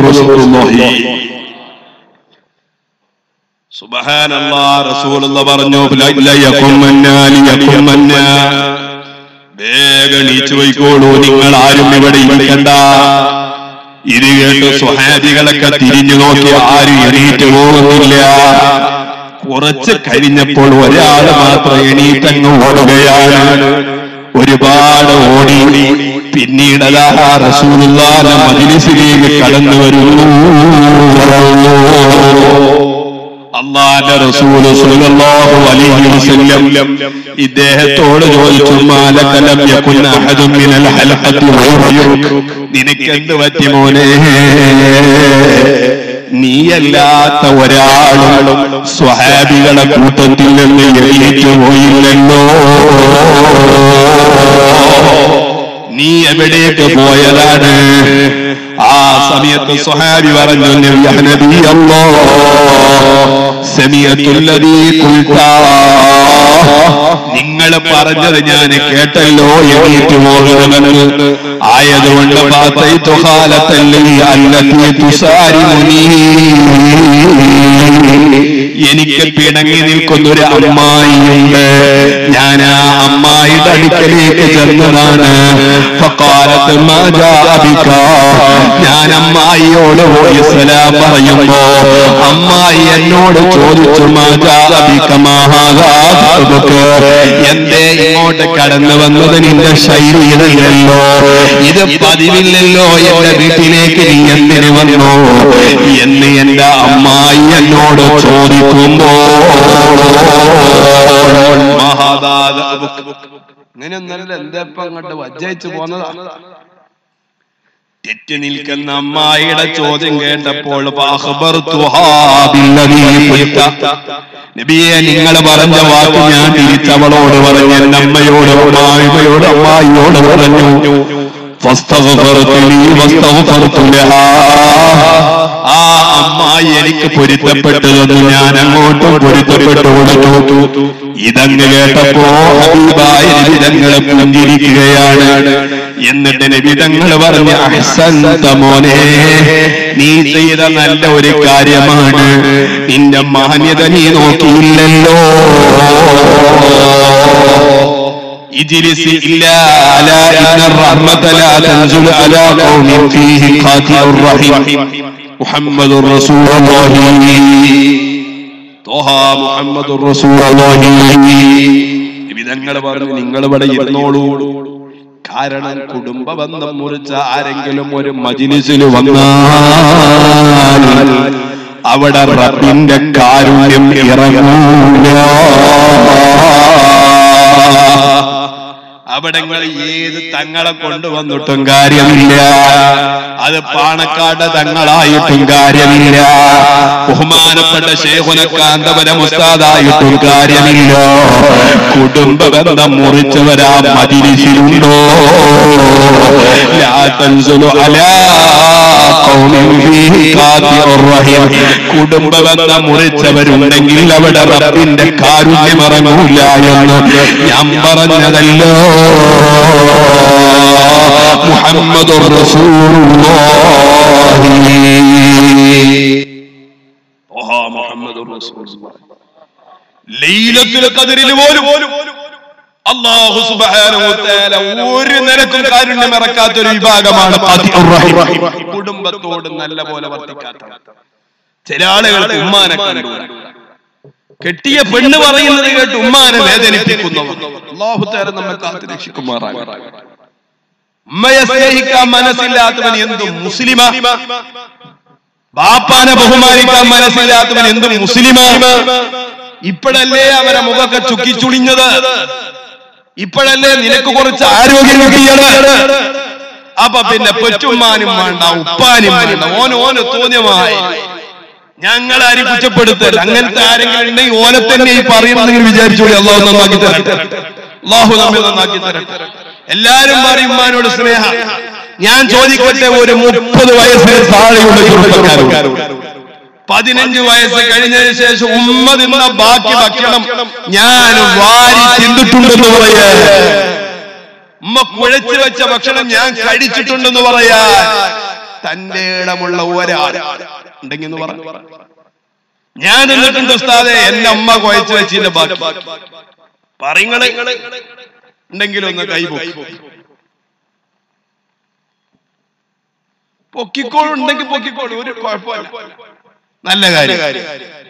Speaker 2: സുബഹാനല്ലാ റസൂലുള്ള പറഞ്ഞു ലയകുമന്നാ ലിയകുമന്നാ. വേഗം എണീച്ചു പോയിക്കോളൂ നിങ്ങൾ ആരും ഇവിടെ ഇരിക്കണ്ട ഇത് കേട്ട് സ്വഹാബികളൊക്കെ തിരിഞ്ഞു നോക്കി ആരും എണീറ്റ് പോകുന്നില്ല കുറച്ച് കഴിഞ്ഞപ്പോൾ ഒരാൾ മാത്രം എണീറ്റങ്ങ് ഓടുകയാണ് ഒരുപാട് ഓടി
Speaker 1: പിന്നീട് അതാ റസൂലുള്ളാഹിന്റെ മജ്ലിസിലേക്ക് കടന്നു വരുന്നു അള്ളാന്റെ റസൂല് സ്വല്ലല്ലാഹു അലൈഹി വസല്ലം ഇദ്ദേഹത്തോട് ചോദിച്ചു മാലകലം യകുൻ അഹദും മിനൽ ഹലഖത്തി വയറുക് നിനക്ക് എന്ത് പറ്റി മോനെ നീയല്ലാത്ത ഒരാളും സ്വഹാബികളെ കൂട്ടത്തിൽ നിന്ന് എഴുന്നേറ്റ് പോയില്ലല്ലോ നീ എവിടേക്ക് പോയതാണ് ആ സമയത്ത് സ്വഹാബി പറഞ്ഞു നബി നബി അല്ലാ സമയത്തുല്ലതീ കുൽത്താ നിങ്ങൾ പറഞ്ഞത് ഞാൻ കേട്ടല്ലോ എണീറ്റ് പോകണമെന്ന് ആയതുകൊണ്ട് ഫാത്തൈതു ഖാലത്തല്ലി അല്ലത്തി തുസാരിമുനി എനിക്ക് പിണങ്ങി നിൽക്കുന്ന ഒരു അമ്മായിയുണ്ട് ഞാൻ ആ അമ്മായിയുടെ അടുക്കലേക്ക് ചെന്നതാണ് ഫഖാലത്ത് മാ ജാഅ ബിക. ഞാൻ അമ്മായിയോട് പോയി സലാം പറയുമ്പോ അമ്മായി എന്നോട് ചോദിച്ചു മാ ജാഅ ബിക മാ ഹാദാ ഖത്ബുക. എന്തേ ഇങ്ങോട്ട് കടന്നു വന്നത് നിന്റെ ശൈലി ഇതല്ലല്ലോ ഇത് പതിവില്ലല്ലോ എന്റെ വീട്ടിലേക്ക് നീ എന്തിന് വന്നു എന്ന് എന്റെ അമ്മായി എന്നോട് ചോദിക്കുമ്പോ
Speaker 2: ഇങ്ങനെയൊന്നല്ല എന്താ ഇപ്പൊ അങ്ങോട്ട് വജ്ജയിച്ചു പോന്നതാ
Speaker 1: തെറ്റി നിൽക്കുന്ന അമ്മായിയുടെ ചോദ്യം കേട്ടപ്പോൾ നബിയെ നിങ്ങൾ പറഞ്ഞ വാക്ക് ഞാൻ തിരിച്ചവളോട് പറഞ്ഞു എന്റെ അമ്മയോട് അമ്മായിയോട് അമ്മായിയോട് പറഞ്ഞു فاستغفرت لي واستغفرت لها. ആ അമ്മായി എനിക്ക് പൊരുത്തപ്പെട്ടതെന്ന് ഞാൻ അങ്ങോട്ടും പൊരുത്തപ്പെട്ടു കൊടുത്തു ഇതങ്ങ് കേട്ടപ്പോ ഹബീബായ നിബിതങ്ങളെ പുഞ്ചിരിക്കുകയാണ് എന്നിട്ട് നിബിതങ്ങൾ പറഞ്ഞ് അഹ്സൻത മോനെ നീ ചെയ്ത നല്ല ഒരു കാര്യമാണ് നിന്റെ മാന്യത നീ നോക്കിയില്ലല്ലോ اجلس إلا على إن الرحمة لا تنزل على قوم فيه قاتل الرحيم محمد رسول الله طه محمد رسول الله വിധങ്ങൾ പറഞ്ഞു നിങ്ങൾ ഇവിടെ ഇരുന്നോളൂ കാരണം കുടുംബ ബന്ധം മുറിച്ച ആരെങ്കിലും ഒരു മജിലിസിൽ വന്നാൽ അവിടെ റബ്ബിന്റെ കാരുണ്യം ഇറങ്ങൂല അവിടങ്ങൾ ഏത് തങ്ങളെ കൊണ്ടുവന്നിട്ടും കാര്യമില്ല അത് പാണക്കാട് തങ്ങളായിട്ടും കാര്യമില്ല ബഹുമാനപ്പെട്ട ശേഖുനക്കാന്തപുരം ഉസ്താദായിട്ടും കാര്യമില്ല കുടുംബ ബന്ധം മുറിച്ചവരാ മതിരിച്ചിലുണ്ടോ ലാ തൻസുലു അലാ ഖൗമിൻ ഫീഹി ഖാതിഉർ റഹീം. കുടുംബ ബന്ധം മുറിച്ചവരുണ്ടെങ്കിൽ അവിടെ റബ്ബിന്റെ കാരുണ്യം ഇറങ്ങൂല എന്ന് ഞാൻ പറഞ്ഞതല്ലോ മുഹമ്മദ്
Speaker 2: ലൈലത്തുൽ ഖദറിൽ പോലും അല്ലാഹു സുബ്ഹാനഹു വ തആല ഒരു നിലക്കും കാരുണ്യം ഇറക്കാത്ത ഒരു വിഭാഗമാണ് ഖാതിഉർ റഹീം. കുടുംബത്തോട് നല്ല പോലെ വർത്തിക്കാത്ത ചില ആളുകൾക്ക് ഉമ്മാനെ കണ്ടു കെട്ടിയ പെണ്ണ് പറയുന്നത് കേട്ട് ഉമ്മാനെ വേദനിപ്പിക്കുന്നവർ അല്ലാഹു തആല നമ്മെ കാത്തു രക്ഷിക്കുമാറാകട്ടെ ഉമ്മയെ സ്നേഹിക്കാൻ മനസ്സില്ലാത്തവൻ എന്തും മുസ്ലിമ ബാപ്പാനെ ബഹുമാനിക്കാൻ മനസ്സില്ലാത്തവൻ എന്തും മുസ്ലിമ ഇപ്പോഴല്ലേ അവരെ മുഖമൊക്കെ ചുക്കിച്ചുളിഞ്ഞത് ഇപ്പോഴല്ലേ നിനക്ക് കുറച്ച് ആരോഗ്യം കിട്ടിയത് അപ്പൊ പിന്നെ പെറ്റുമ്മാനും വേണ്ട ഉപ്പാനും വേണ്ട ഓന് ഓന് തോന്നിയമായി ഞങ്ങൾ ആരും കുറ്റപ്പെടുത്തല്ല അങ്ങനത്തെ ആരെങ്കിലും ഉണ്ടെങ്കിൽ ഓനെ തന്നെ ഈ പറയുന്നെങ്കിൽ വിചാരിച്ചോളി അള്ളാഹു നന്നാക്കി തരട്ടെ അള്ളാഹു നമ്മെ നന്നാക്കി തരട്ടെ എല്ലാരും പറയും ഉമ്മാനോട് സ്നേഹം ഞാൻ ചോദിക്കട്ടെ ഒരു മുപ്പത് വയസ്സിന് താഴെയുള്ള ചെറുപ്പക്കാരോട് പതിനഞ്ച് വയസ്സ് കഴിഞ്ഞതിന് ശേഷം ഉമ്മ തിന്ന ബാക്കി ഭക്ഷണം ഞാൻ വാരി തിന്നിട്ടുണ്ടെന്ന് പറയാ ഉമ്മ കുഴച്ചു വെച്ച ഭക്ഷണം ഞാൻ കഴിച്ചിട്ടുണ്ടെന്ന് പറയാ തന്റെ ഇടമുള്ള ഒരാൾ ഉണ്ടെങ്കിൽ എന്ന് പറഞ്ഞു ഞാൻ നിന്നിട്ടുണ്ട് ഉസ്താദെ എന്റെ അമ്മ കുഴച്ചു വെച്ചതിന്റെ ബാക്കി പറയുങ്ങളെ ഉണ്ടെങ്കിലും ഒന്ന് കൈപോക്കി പൊക്കിക്കോളും ഉണ്ടെങ്കിൽ പൊക്കിക്കോളും ഒരു കുഴപ്പമില്ല നല്ല കാര്യം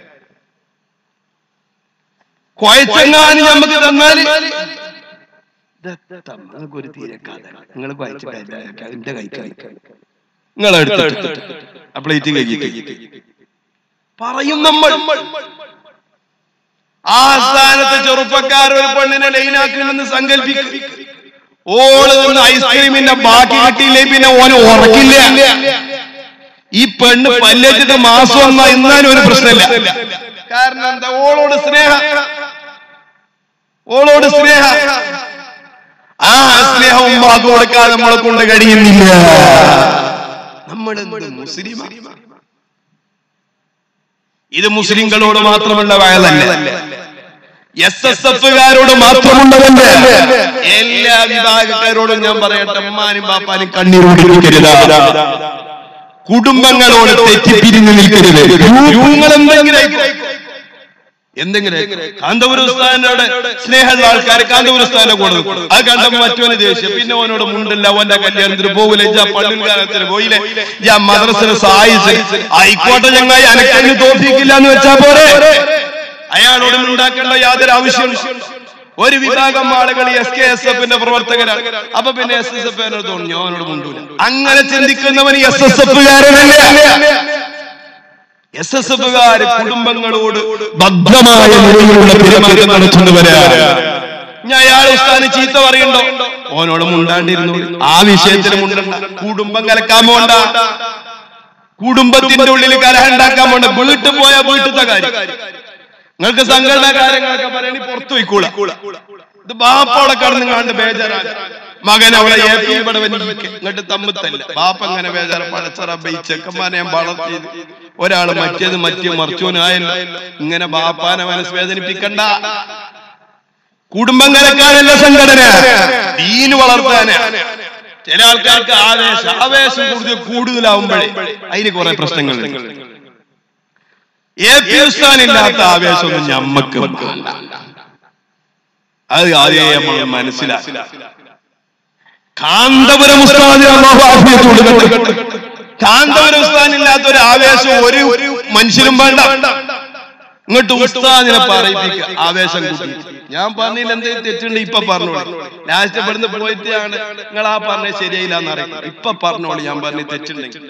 Speaker 2: കുഴച്ചെങ്ങാനും നമുക്ക് തന്നാല്
Speaker 1: ഒരു തീരക്കാതെ നിങ്ങൾ വായിച്ചിട്ട് അതിന്റെ കൈക്കായി നിങ്ങൾ എടുത്തിട്ട് ആ പ്ലേറ്റ് കഴിക്കിട്ട് പറയും നമ്മൾ
Speaker 2: ആ സ്ഥാനത്ത് ചെറുപ്പക്കാർ ഒരു പെണ്ണിനെ ലൈനാക്കുന്നെന്ന് സങ്കല്പിക്കും ഓള് നിന്ന് ഐസ്ക്രീമിന്റെ ബാക്കി കിട്ടിയില്ലേ പിന്നെ ഓന് ഉറക്കില്ല ഈ പെണ്ണ് പല്ലേറ്റിട്ട് മാസം ഒന്നാ എന്നാലും ഒരു പ്രശ്നമില്ല കാരണം എന്താ ഓളോട് സ്നേഹ ഓളോട് സ്നേഹ ആ സ്നേഹം ഉമ്മാക്ക് കൊടുക്കാൻ നമ്മളെ കൊണ്ട് കഴിയുന്നില്ല
Speaker 1: നമ്മൾ മുസ്ലിം
Speaker 2: ഇത് മുസ്ലിങ്ങളോട് മാത്രമുള്ള വയലല്ല എസ് എസ് എഫുകാരോട് മാത്രമുള്ളതല്ല എല്ലാ വിഭാഗക്കാരോടും ഞാൻ പറയട്ടെ അമ്മാനും പാപ്പാനും കണ്ണീരോടിക്കരുത് കുടുംബങ്ങളോട് തെറ്റിപ്പിരിഞ്ഞു നിൽക്കരുത് നിങ്ങൾ എന്തെങ്കിലും എന്തെങ്കിലും കാന്തപുര ഉസ്താദിനോട് സ്നേഹമുള്ള ആൾക്കാർ കാന്തപുര ഉസ്താദിനെ കൊടുക്കും അത് കണ്ടപ്പോ മറ്റവന് ദേഷ്യം പിന്നെ അവനോട് മുണ്ടില്ല അവന്റെ കല്യാണത്തിന് പോകില്ല ഇജാ പള്ളിൽ കാലത്തിന് പോയില്ലേ ഞാൻ മദ്രസിന് സഹായിച്ച് ആയിക്കോട്ടെ ഞങ്ങൾ അനക്കതിന് തോൽപ്പിക്കില്ല എന്ന് വെച്ചാ പോരെ അയാളോട് ഉണ്ടാക്കേണ്ട യാതൊരു ആവശ്യം ഒരു വിഭാഗം ആളുകൾ എസ് കെ എസ് എഫിന്റെ പ്രവർത്തകരാണ് അപ്പൊ പിന്നെ എസ് എസ് എഫ് തോന്നി അവനോട് മുണ്ടൂല അങ്ങനെ ചിന്തിക്കുന്നവൻ എസ് എസ് എഫുകാരനല്ല എസ് എസ് എഫുകാര് കുടുംബങ്ങളോട് ഭദ്രമായ നിലയിലുള്ള പെരുമാറ്റം നടത്തുന്നവരാണ് ഞാൻ അയാൾ ഉസ്താന് ചീത്ത പറയണ്ടോ ഓനോട് മുണ്ടാണ്ടിരുന്നു ആ വിഷയത്തിൽ മുണ്ടണ്ട കുടുംബം കലക്കാൻ പോണ്ട കുടുംബത്തിന്റെ ഉള്ളിൽ കലഹം ഉണ്ടാക്കാൻ പോണ്ട വീട്ടിൽ പോയ വീട്ടിലത്തെ കാര്യം നിങ്ങൾക്ക് സംഘടന കാര്യങ്ങളൊക്കെ പറയണി പുറത്തു പോയിക്കൂള ഇത് ബാപ്പോടെ കടന്ന് കണ്ട് ബേജാറാണ് മകൻ അവിടെ എ പി ഇവിടെ ഇങ്ങോട്ട് തമ്മിത്തല്ല ബാപ്പ എങ്ങനെ ബേജാറ് പഴച്ചറ ഈ ചെക്കന്മാരെ ഞാൻ വളർത്തി ഒരാള് മറ്റേത് മറ്റേ മറിച്ചോനായല്ലോ ഇങ്ങനെ ബാപ്പാനെ മനസ്സ് വേദനിപ്പിക്കണ്ട കുടുംബം കലക്കാനല്ല സംഘടന ദീന് വളർത്താന് ചില ആൾക്കാർക്ക് ആവേശം ആവേശം കൂടുതൽ കൂടുതലാവുമ്പോഴേ അതിന് കുറെ പ്രശ്നങ്ങൾ എ പി ഉസ്താനില്ലാത്ത ആവേശമൊന്നും ഞമ്മക്ക് വേണ്ട. അത് ആദ്യം നമ്മൾ മനസ്സിലാക്കി കാന്തപുരം ഉസ്താദിന് അല്ലാഹു ആഫിയത്ത് കൊടുക്കട്ടെ. കാന്തപുരം ഉസ്താദിനില്ലാത്ത ഒരു ആവേശം ഒരു ഒരു മനുഷ്യനും വേണ്ട ഇങ്ങോട്ട് ഉസ്താദിനെ പറയിപ്പിക്കുക ആവേശം കൂട്ടി ഞാൻ പറഞ്ഞില്ല എന്തെങ്കിലും തെറ്റുണ്ട് ഇപ്പൊ പറഞ്ഞോളൂ ലാസ്റ്റ് ഇവിടുന്ന് പോയിട്ടാണ് നിങ്ങൾ ആ പറഞ്ഞത് ശരിയായില്ല എന്നറിയാം ഇപ്പൊ പറഞ്ഞോളൂ ഞാൻ പറഞ്ഞ തെറ്റുണ്ടെങ്കിൽ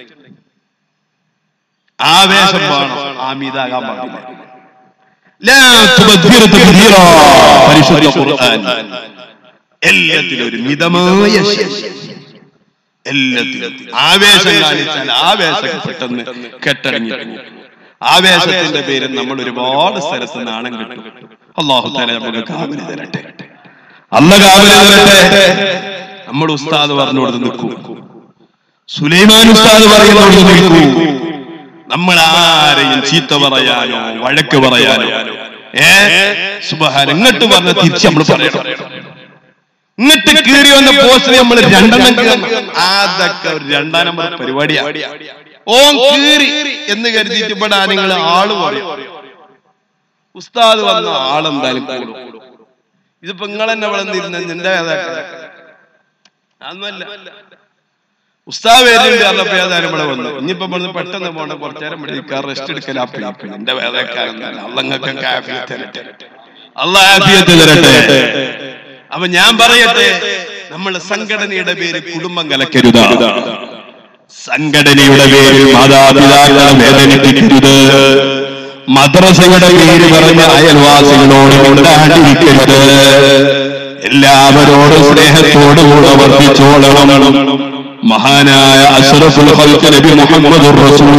Speaker 2: ആവേശം വേണം ആമീതാകാൻ പാടില്ല ലാ തുബദ്ദിറു തബ്ദീറാ. പരിശുദ്ധ ഖുർആൻ എല്ലാത്തിലും ഒരു മിതമായ ശേഷി. എല്ലാത്തിലും ആവേശം കാണിച്ചാൽ ആവേശം പെട്ടെന്ന് കെട്ടടങ്ങി പോകും. ആവേശത്തിന്റെ പേരിൽ നമ്മൾ ഒരുപാട് സ്ഥലത്ത് നാണം കിട്ടും അള്ളാഹു തല നമുക്ക് കാവലി തരട്ടെ അല്ല കാവലി തരട്ടെ നമ്മുടെ ഉസ്താദ് പറഞ്ഞു കൊടുത്ത് നിൽക്കൂ സുലൈമാൻ ഉസ്താദ് പറയുന്നോട് നിൽക്കൂ നമ്മൾ ആരെയും ചീത്ത പറയാനോ വഴക്ക് പറയാനോ ഏ സുബഹാൻ ഇങ്ങോട്ട് പറഞ്ഞ തിരിച്ച് നമ്മൾ പറയണം ഇങ്ങോട്ട് കീറി വന്ന പോസ്റ്റ് നമ്മൾ രണ്ടെണ്ണം കീറണം അതൊക്കെ ഒരു രണ്ടാം നമ്പർ പരിപാടിയാണ് ഓൻ കീറി എന്ന് കരുതിയിട്ട് ഇവിടെ നിങ്ങൾ ആള് പറയും ഉസ്താദ് വന്ന ആളെന്തായാലും കൂടും ഇതിപ്പോ നിങ്ങൾ തന്നെ വളർന്നിരുന്ന നിന്റെ അതൊന്നുമല്ല ഉസ്താദ് വരുന്നുണ്ട് പറഞ്ഞപ്പോ ഏതായാലും ഇവിടെ വന്നു ഇനിയിപ്പോ ഇവിടുന്ന് പെട്ടെന്ന് പോകണം കുറച്ചു നേരം ഇവിടെ ഇരിക്കാൻ റെസ്റ്റ് എടുക്കലാ എന്റെ വേദക്കാരൻ അള്ളങ്ങൾക്കൊക്കെ ആഫിയത്ത് തരട്ടെ അള്ളാഹ് ആഫിയത്ത് തരട്ടെ അപ്പൊ ഞാൻ പറയട്ടെ നമ്മൾ സംഘടനയുടെ പേര് കുടുംബം കലക്കരുത് സംഘടനയുടെ പേരിൽ മാതാപിതാക്കളെ വേദനിപ്പിക്കരുത് മദ്രസയുടെ പേര് പറഞ്ഞ അയൽവാസികളോട് ഉണ്ടാണ്ടിരിക്കരുത് എല്ലാവരോടും സ്നേഹത്തോടുകൂടെ വർദ്ധിച്ചോളണം മഹാനായ അഷ്റഫുൽ ഖൽഖ് നബി മുഹമ്മദ്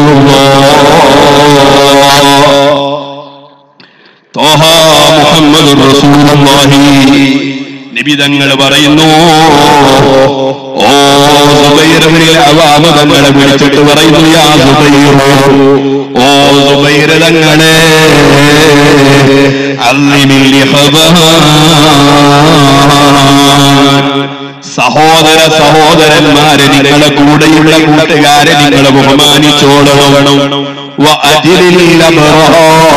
Speaker 2: തോഹ മുഹമ്മദ് റസൂലുള്ളാഹി നബി തങ്ങൾ പറയുന്നു ഓ സുബൈറിനെ അവാമ തങ്ങളെ വിളിച്ചിട്ട് പറയുന്നു യാ സുബൈർ ഓ സുബൈർ തങ്ങളെ അല്ലിമിൽ സഹോദര സഹോദരന്മാരെ നിങ്ങളെ കൂടെയുള്ള കൂട്ടുകാരെ നിങ്ങൾ ബഹുമാനിച്ചോളണം വഅജിലിൽ അബ്റാർ.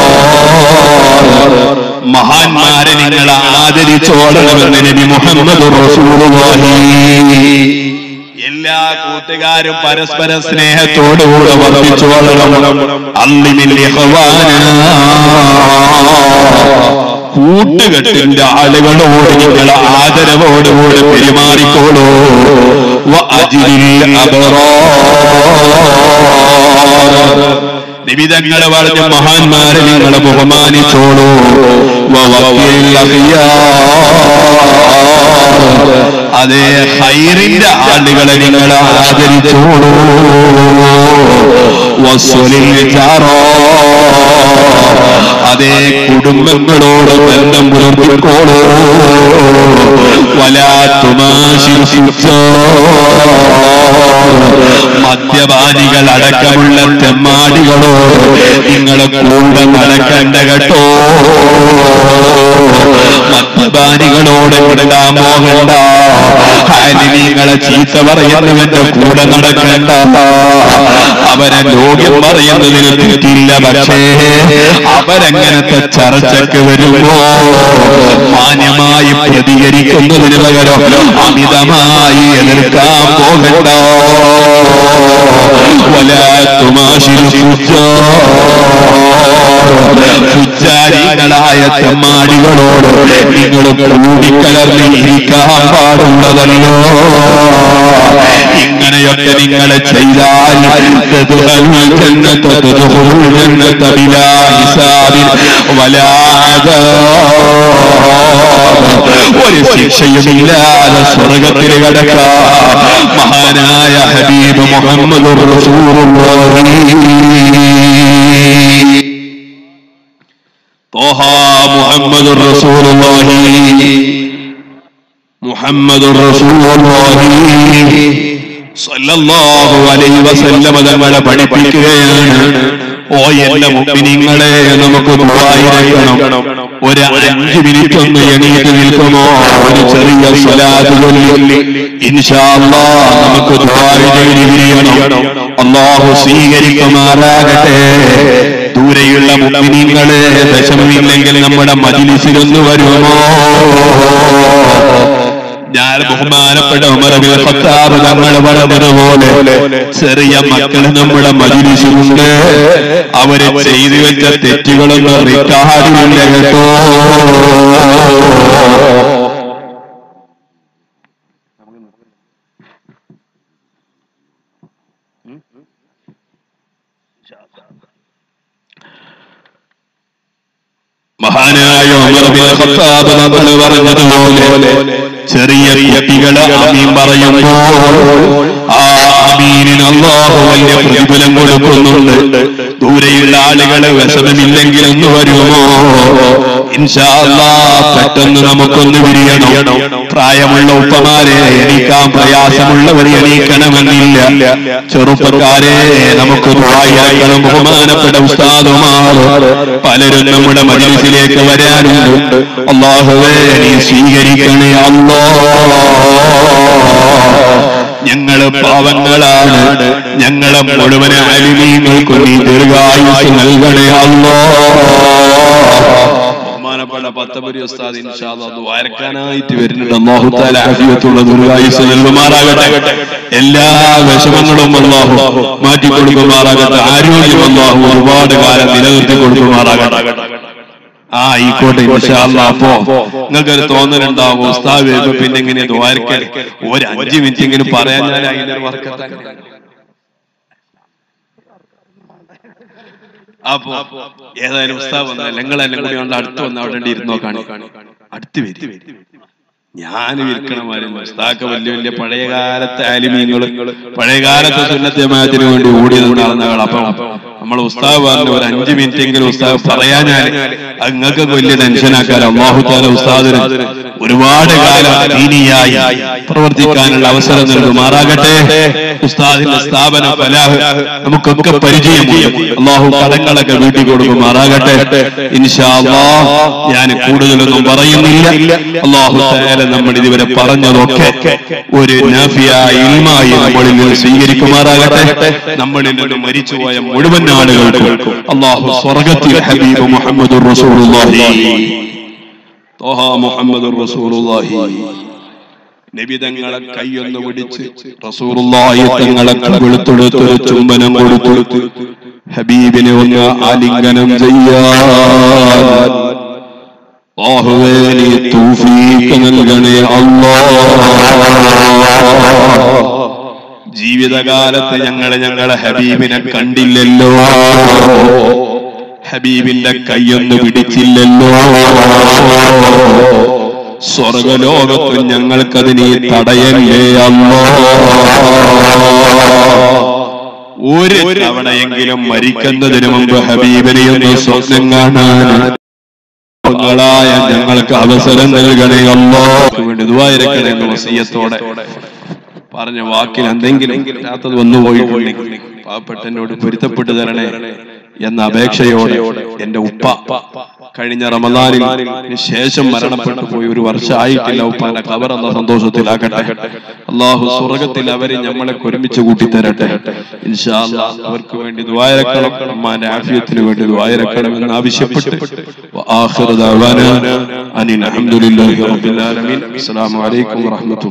Speaker 2: മഹാന്മാരെ നിങ്ങൾ ആദരിച്ചോളണമെന്ന് നബി മുഹമ്മദ് റസൂലുള്ളാഹി എല്ലാ കൂട്ടുകാരും പരസ്പര സ്നേഹത്തോടുകൂടെ വർദ്ധിച്ചോളണം അല്ലിമിൽ ഇഖ്വാന
Speaker 1: കൂട്ടുകെട്ടിന്റെ ആളുകളോട് നിങ്ങൾ ആദരവോടുകൂടെ പെരുമാറിക്കോളൂ വഅജ്ലിൽ അബ്റാർ നിബിതങ്ങൾ പറഞ്ഞ മഹാന്മാരെ നിങ്ങൾ ബഹുമാനിച്ചോളൂ വവക്കിൽ അഖിയാർ. അതേ ഹൈറിന്റെ ആളുകളെ നിങ്ങൾ ആദരിച്ചോളൂ വസ്വലിൽ ജാറോ. അതേ കുടുംബങ്ങളോട് ബന്ധം പുലർത്തിക്കോളൂ മദ്യപാനികൾ അടക്കമുള്ള തെമ്മാടികളോട് നിങ്ങളെ കൂടെ നടക്കണ്ട കേട്ടോ മദ്യപാനികളോട് വിടാൻ പോകണ്ട നിങ്ങളെ ചീത്ത പറയുന്നവന്റെ കൂടെ നടക്കണ്ട അവരെ ലോകം പറയുന്നതിന് തെറ്റില്ല പക്ഷേ അവരങ്ങനത്തെ ചർച്ചയ്ക്ക് വരുമ്പോ മാന്യമായി പ്രതികരിക്കുന്നതിന് പകരം അമിതമായി എതിർക്കാൻ പോകണ്ട ഉച്ചാരികളായ തെമ്മാടികളോട് നിങ്ങൾ കൂടിക്കലർന്ന് ഇരിക്കാൻ പാടുള്ളതല്ലോ ഇങ്ങനെയൊക്കെ നിങ്ങൾ ചെയ്താൽ തദ്ഖുൽ ജന്നത തദ്ഖുൽ ജന്നത ബിലാ ഹിസാബിൻ വലാ അദാബ്. ഒരു ശിക്ഷയുമില്ലാതെ സ്വർഗത്തിൽ കടക്കാം മഹാനായ ഹബീബ് മുഹമ്മദ് طه محمد رسول الله محمد رسول الله സല്ലല്ലാഹു അലൈഹി വസല്ലമ തങ്ങളെ പഠിപ്പിക്കുകയാണ് ഓ എന്റെ മുഅ്മിനീങ്ങളെ നമുക്ക് ദുആയിരക്കണം ഒരു അഞ്ച് മിനിറ്റ് ഒന്ന് എണീറ്റ് നിൽക്കുമോ ഒരു ചെറിയ സ്വലാത്ത് ചൊല്ലി ഇൻഷാ അല്ലാഹ് നമുക്ക് ദുആയി ചെയ്ത് പിരിയണം അല്ലാഹു സ്വീകരിക്കുമാറാകട്ടെ ദൂരെയുള്ള മുഅ്മിനീങ്ങളെ വിഷമമില്ലെങ്കിൽ നമ്മുടെ മജ്ലിസിലൊന്ന് വരുമോ ഞാൻ ബഹുമാനപ്പെട്ട ഉമറബിൽ ഖത്താബ് തങ്ങൾ പറഞ്ഞതുപോലെ ചെറിയ മക്കൾ നമ്മുടെ മജിലിസിലുണ്ട് അവരെ ചെയ്തു വെച്ച തെറ്റുകളൊന്നും റിക്കാർഡില്ല കേട്ടോ മഹാനായ ഉമർ ബിൻ ഖത്താബ് തങ്ങൾ പറഞ്ഞതുപോലെ ചെറിയ കുട്ടികളെ അമീൻ പറയുമ്പോൾ ആ അമീനിന് അള്ളാഹു വലിയ പ്രതിഫലം കൊടുക്കുന്നുണ്ട് ദൂരെയുള്ള ആളുകളെ വിഷമമില്ലെങ്കിൽ ഒന്ന് വരുമോ ഇൻഷാ അല്ലാഹ് പെട്ടെന്ന് നമുക്കൊന്ന് വിരിയണം പ്രായമുള്ള ഉപ്പമാരെ എണീക്കാൻ പ്രയാസമുള്ളവർ എണീക്കണമെന്നില്ല ചെറുപ്പക്കാരെ നമുക്ക് ദുആയാക്കണം ബഹുമാനപ്പെട്ട ഉസ്താദുമാർ പലരും നമ്മുടെ മജലിസിലേക്ക് വരാനുണ്ട് അള്ളാഹുവേ നീ സ്വീകരിക്കണേ അല്ലോ ഞങ്ങള് പാവങ്ങളാണ് ഞങ്ങളെ മുഴുവൻ അലിമീങ്ങൾക്ക് നീ ദീർഘായുസ് നൽകണേ അല്ലോ ബഹുമാനപ്പെട്ട പത്തപരി ഉസ്താദ് ഇൻഷാ അല്ലാഹ് ദ്വാരക്കാനായിട്ട് വരുന്നുണ്ട് അല്ലാഹു തആല ആഫിയത്തുള്ള ദീർഘായുസ് നൽകുമാറാകട്ടെ എല്ലാ വിഷമങ്ങളും അല്ലാഹു മാറ്റി കൊടുക്കുമാറാകട്ടെ ആരോഗ്യം അല്ലാഹു ഒരുപാട് കാലം നിലനിർത്തി കൊടുക്കുമാറാകട്ടെ ആ ആയിക്കോട്ടെ ഇൻഷാ അല്ലാഹ് അപ്പോ നിങ്ങൾക്കൊരു തോന്നലുണ്ടാവും ഉസ്താദ് വരുമ്പോ പിന്നെ ഇങ്ങനെ ദ്വാരക്കൽ ഒരു അഞ്ച് മിനിറ്റ് എങ്കിലും പറയാൻ ഞാൻ അതിന്റെ ഒരു വർക്കത്താൻ അപ്പോ ഏതായാലും ഉസ്താദ് വന്നാൽ നിങ്ങളെല്ലാം കൂടി കൊണ്ട് അടുത്ത് വന്ന് അവിടെ ഇരുന്നോ കാണി അടുത്ത് വരും ഞാൻ വിൽക്കണമാരും ഉസ്താക്ക് വലിയ വലിയ പഴയ കാലത്തെ ആലിമീങ്ങൾ പഴയ കാലത്തെ സുന്നത്യമായതിനു വേണ്ടി ഓടി നടന്നകൾ അപ്പൊ നമ്മൾ ഉസ്താദ് പറഞ്ഞ ഒരു അഞ്ച് മിനിറ്റ് എങ്കിലും ഉസ്താദ് പറയാഞ്ഞാൽ നിങ്ങൾക്ക് വലിയ ടെൻഷനാക്കാൻ അള്ളാഹുത്താല ഉസ്താദിന് ഒരുപാട് കാലം ദീനിയായി പ്രവർത്തിക്കാനുള്ള അവസരം നൽകുമാറാകട്ടെ ഉസ്താദിന്റെ സ്ഥാപന ഫലാഹ് നമുക്കൊക്കെ പരിചയമുണ്ട് അള്ളാഹു കടങ്ങളൊക്കെ വീട്ടിൽ കൊടുക്കുമാറാകട്ടെ ഇൻഷാ അല്ലാഹ് ഞാൻ കൂടുതലൊന്നും പറയുന്നില്ല അള്ളാഹു തആല നമ്മൾ ഇതുവരെ പറഞ്ഞതൊക്കെ ഒരു നാഫിയായ ഇൽമായി നമ്മളിൽ നിന്ന് സ്വീകരിക്കുമാറാകട്ടെ നമ്മളിൽ നിന്ന് മരിച്ചുപോയ മുഴുവൻ ആളുകൾക്കും അള്ളാഹു സ്വർഗത്തിൽ ഹബീബ് മുഹമ്മദ് റസൂലുള്ളാഹി തോഹ മുഹമ്മദ് റസൂലുള്ളാഹി നബി തങ്ങളെ കൈയൊന്ന് പിടിച്ച് റസൂറുള്ളാഹി തങ്ങളെ കവിളുത്തൊടുത്തൊരു ചുംബനം കൊടുത്തു ഹബീബിനെ ഒന്ന് ആലിംഗനം ചെയ്യാൻ അല്ലാഹുവേ നീ തൗഫീഖ് നൽകണേ അല്ലാഹ് ജീവിതകാലത്ത് ഞങ്ങളെ ഞങ്ങളെ ഹബീബിനെ കണ്ടില്ലല്ലോ ഹബീബിന്റെ കൈയൊന്ന് പിടിച്ചില്ലല്ലോ സ്വർഗലോകത്ത് ഞങ്ങൾക്കത് നീ തടയല്ലേ അല്ലോ ഒരു തവണയെങ്കിലും മരിക്കുന്നതിന് മുമ്പ് ഹബീബിനെ ഒന്ന് സ്വപ്നം കാണാൻ പാവങ്ങളായ ഞങ്ങൾക്ക് അവസരം നൽകണേ അല്ലോ വേണ്ടി ദുവായിരക്കണേ എന്ന വസീയത്തോടെ പറഞ്ഞ വാക്കിൽ എന്തെങ്കിലും ഇല്ലാത്തത് വന്നു പോയിട്ടുണ്ടെങ്കിൽ പാവപ്പെട്ടെന്നോട് പൊരുത്തപ്പെട്ടു തരണേ എന്ന അപേക്ഷയോടെ എന്റെ ഉപ്പ കഴിഞ്ഞ റമദാനിൽ ശേഷം മരണപ്പെട്ടു പോയി ഒരു വർഷമായിട്ടില്ല ഉപ്പാന്റെ കവർ എന്ന സന്തോഷത്തിലാകട്ടെ അള്ളാഹു സ്വർഗത്തിൽ അവരെ നമ്മളെ ഒരുമിച്ച് കൂട്ടി തരട്ടെ ഇൻഷാ അല്ലാഹ് അവർക്ക് വേണ്ടി ദ്വായരക്കണം അമ്മാന്റെ ആഫിയത്തിന് വേണ്ടി ദ്വായരക്കണം എന്ന് ആവശ്യപ്പെട്ട് وآخر دعوانا أن الحمد لله رب العالمين السلام عليكم ورحمة الله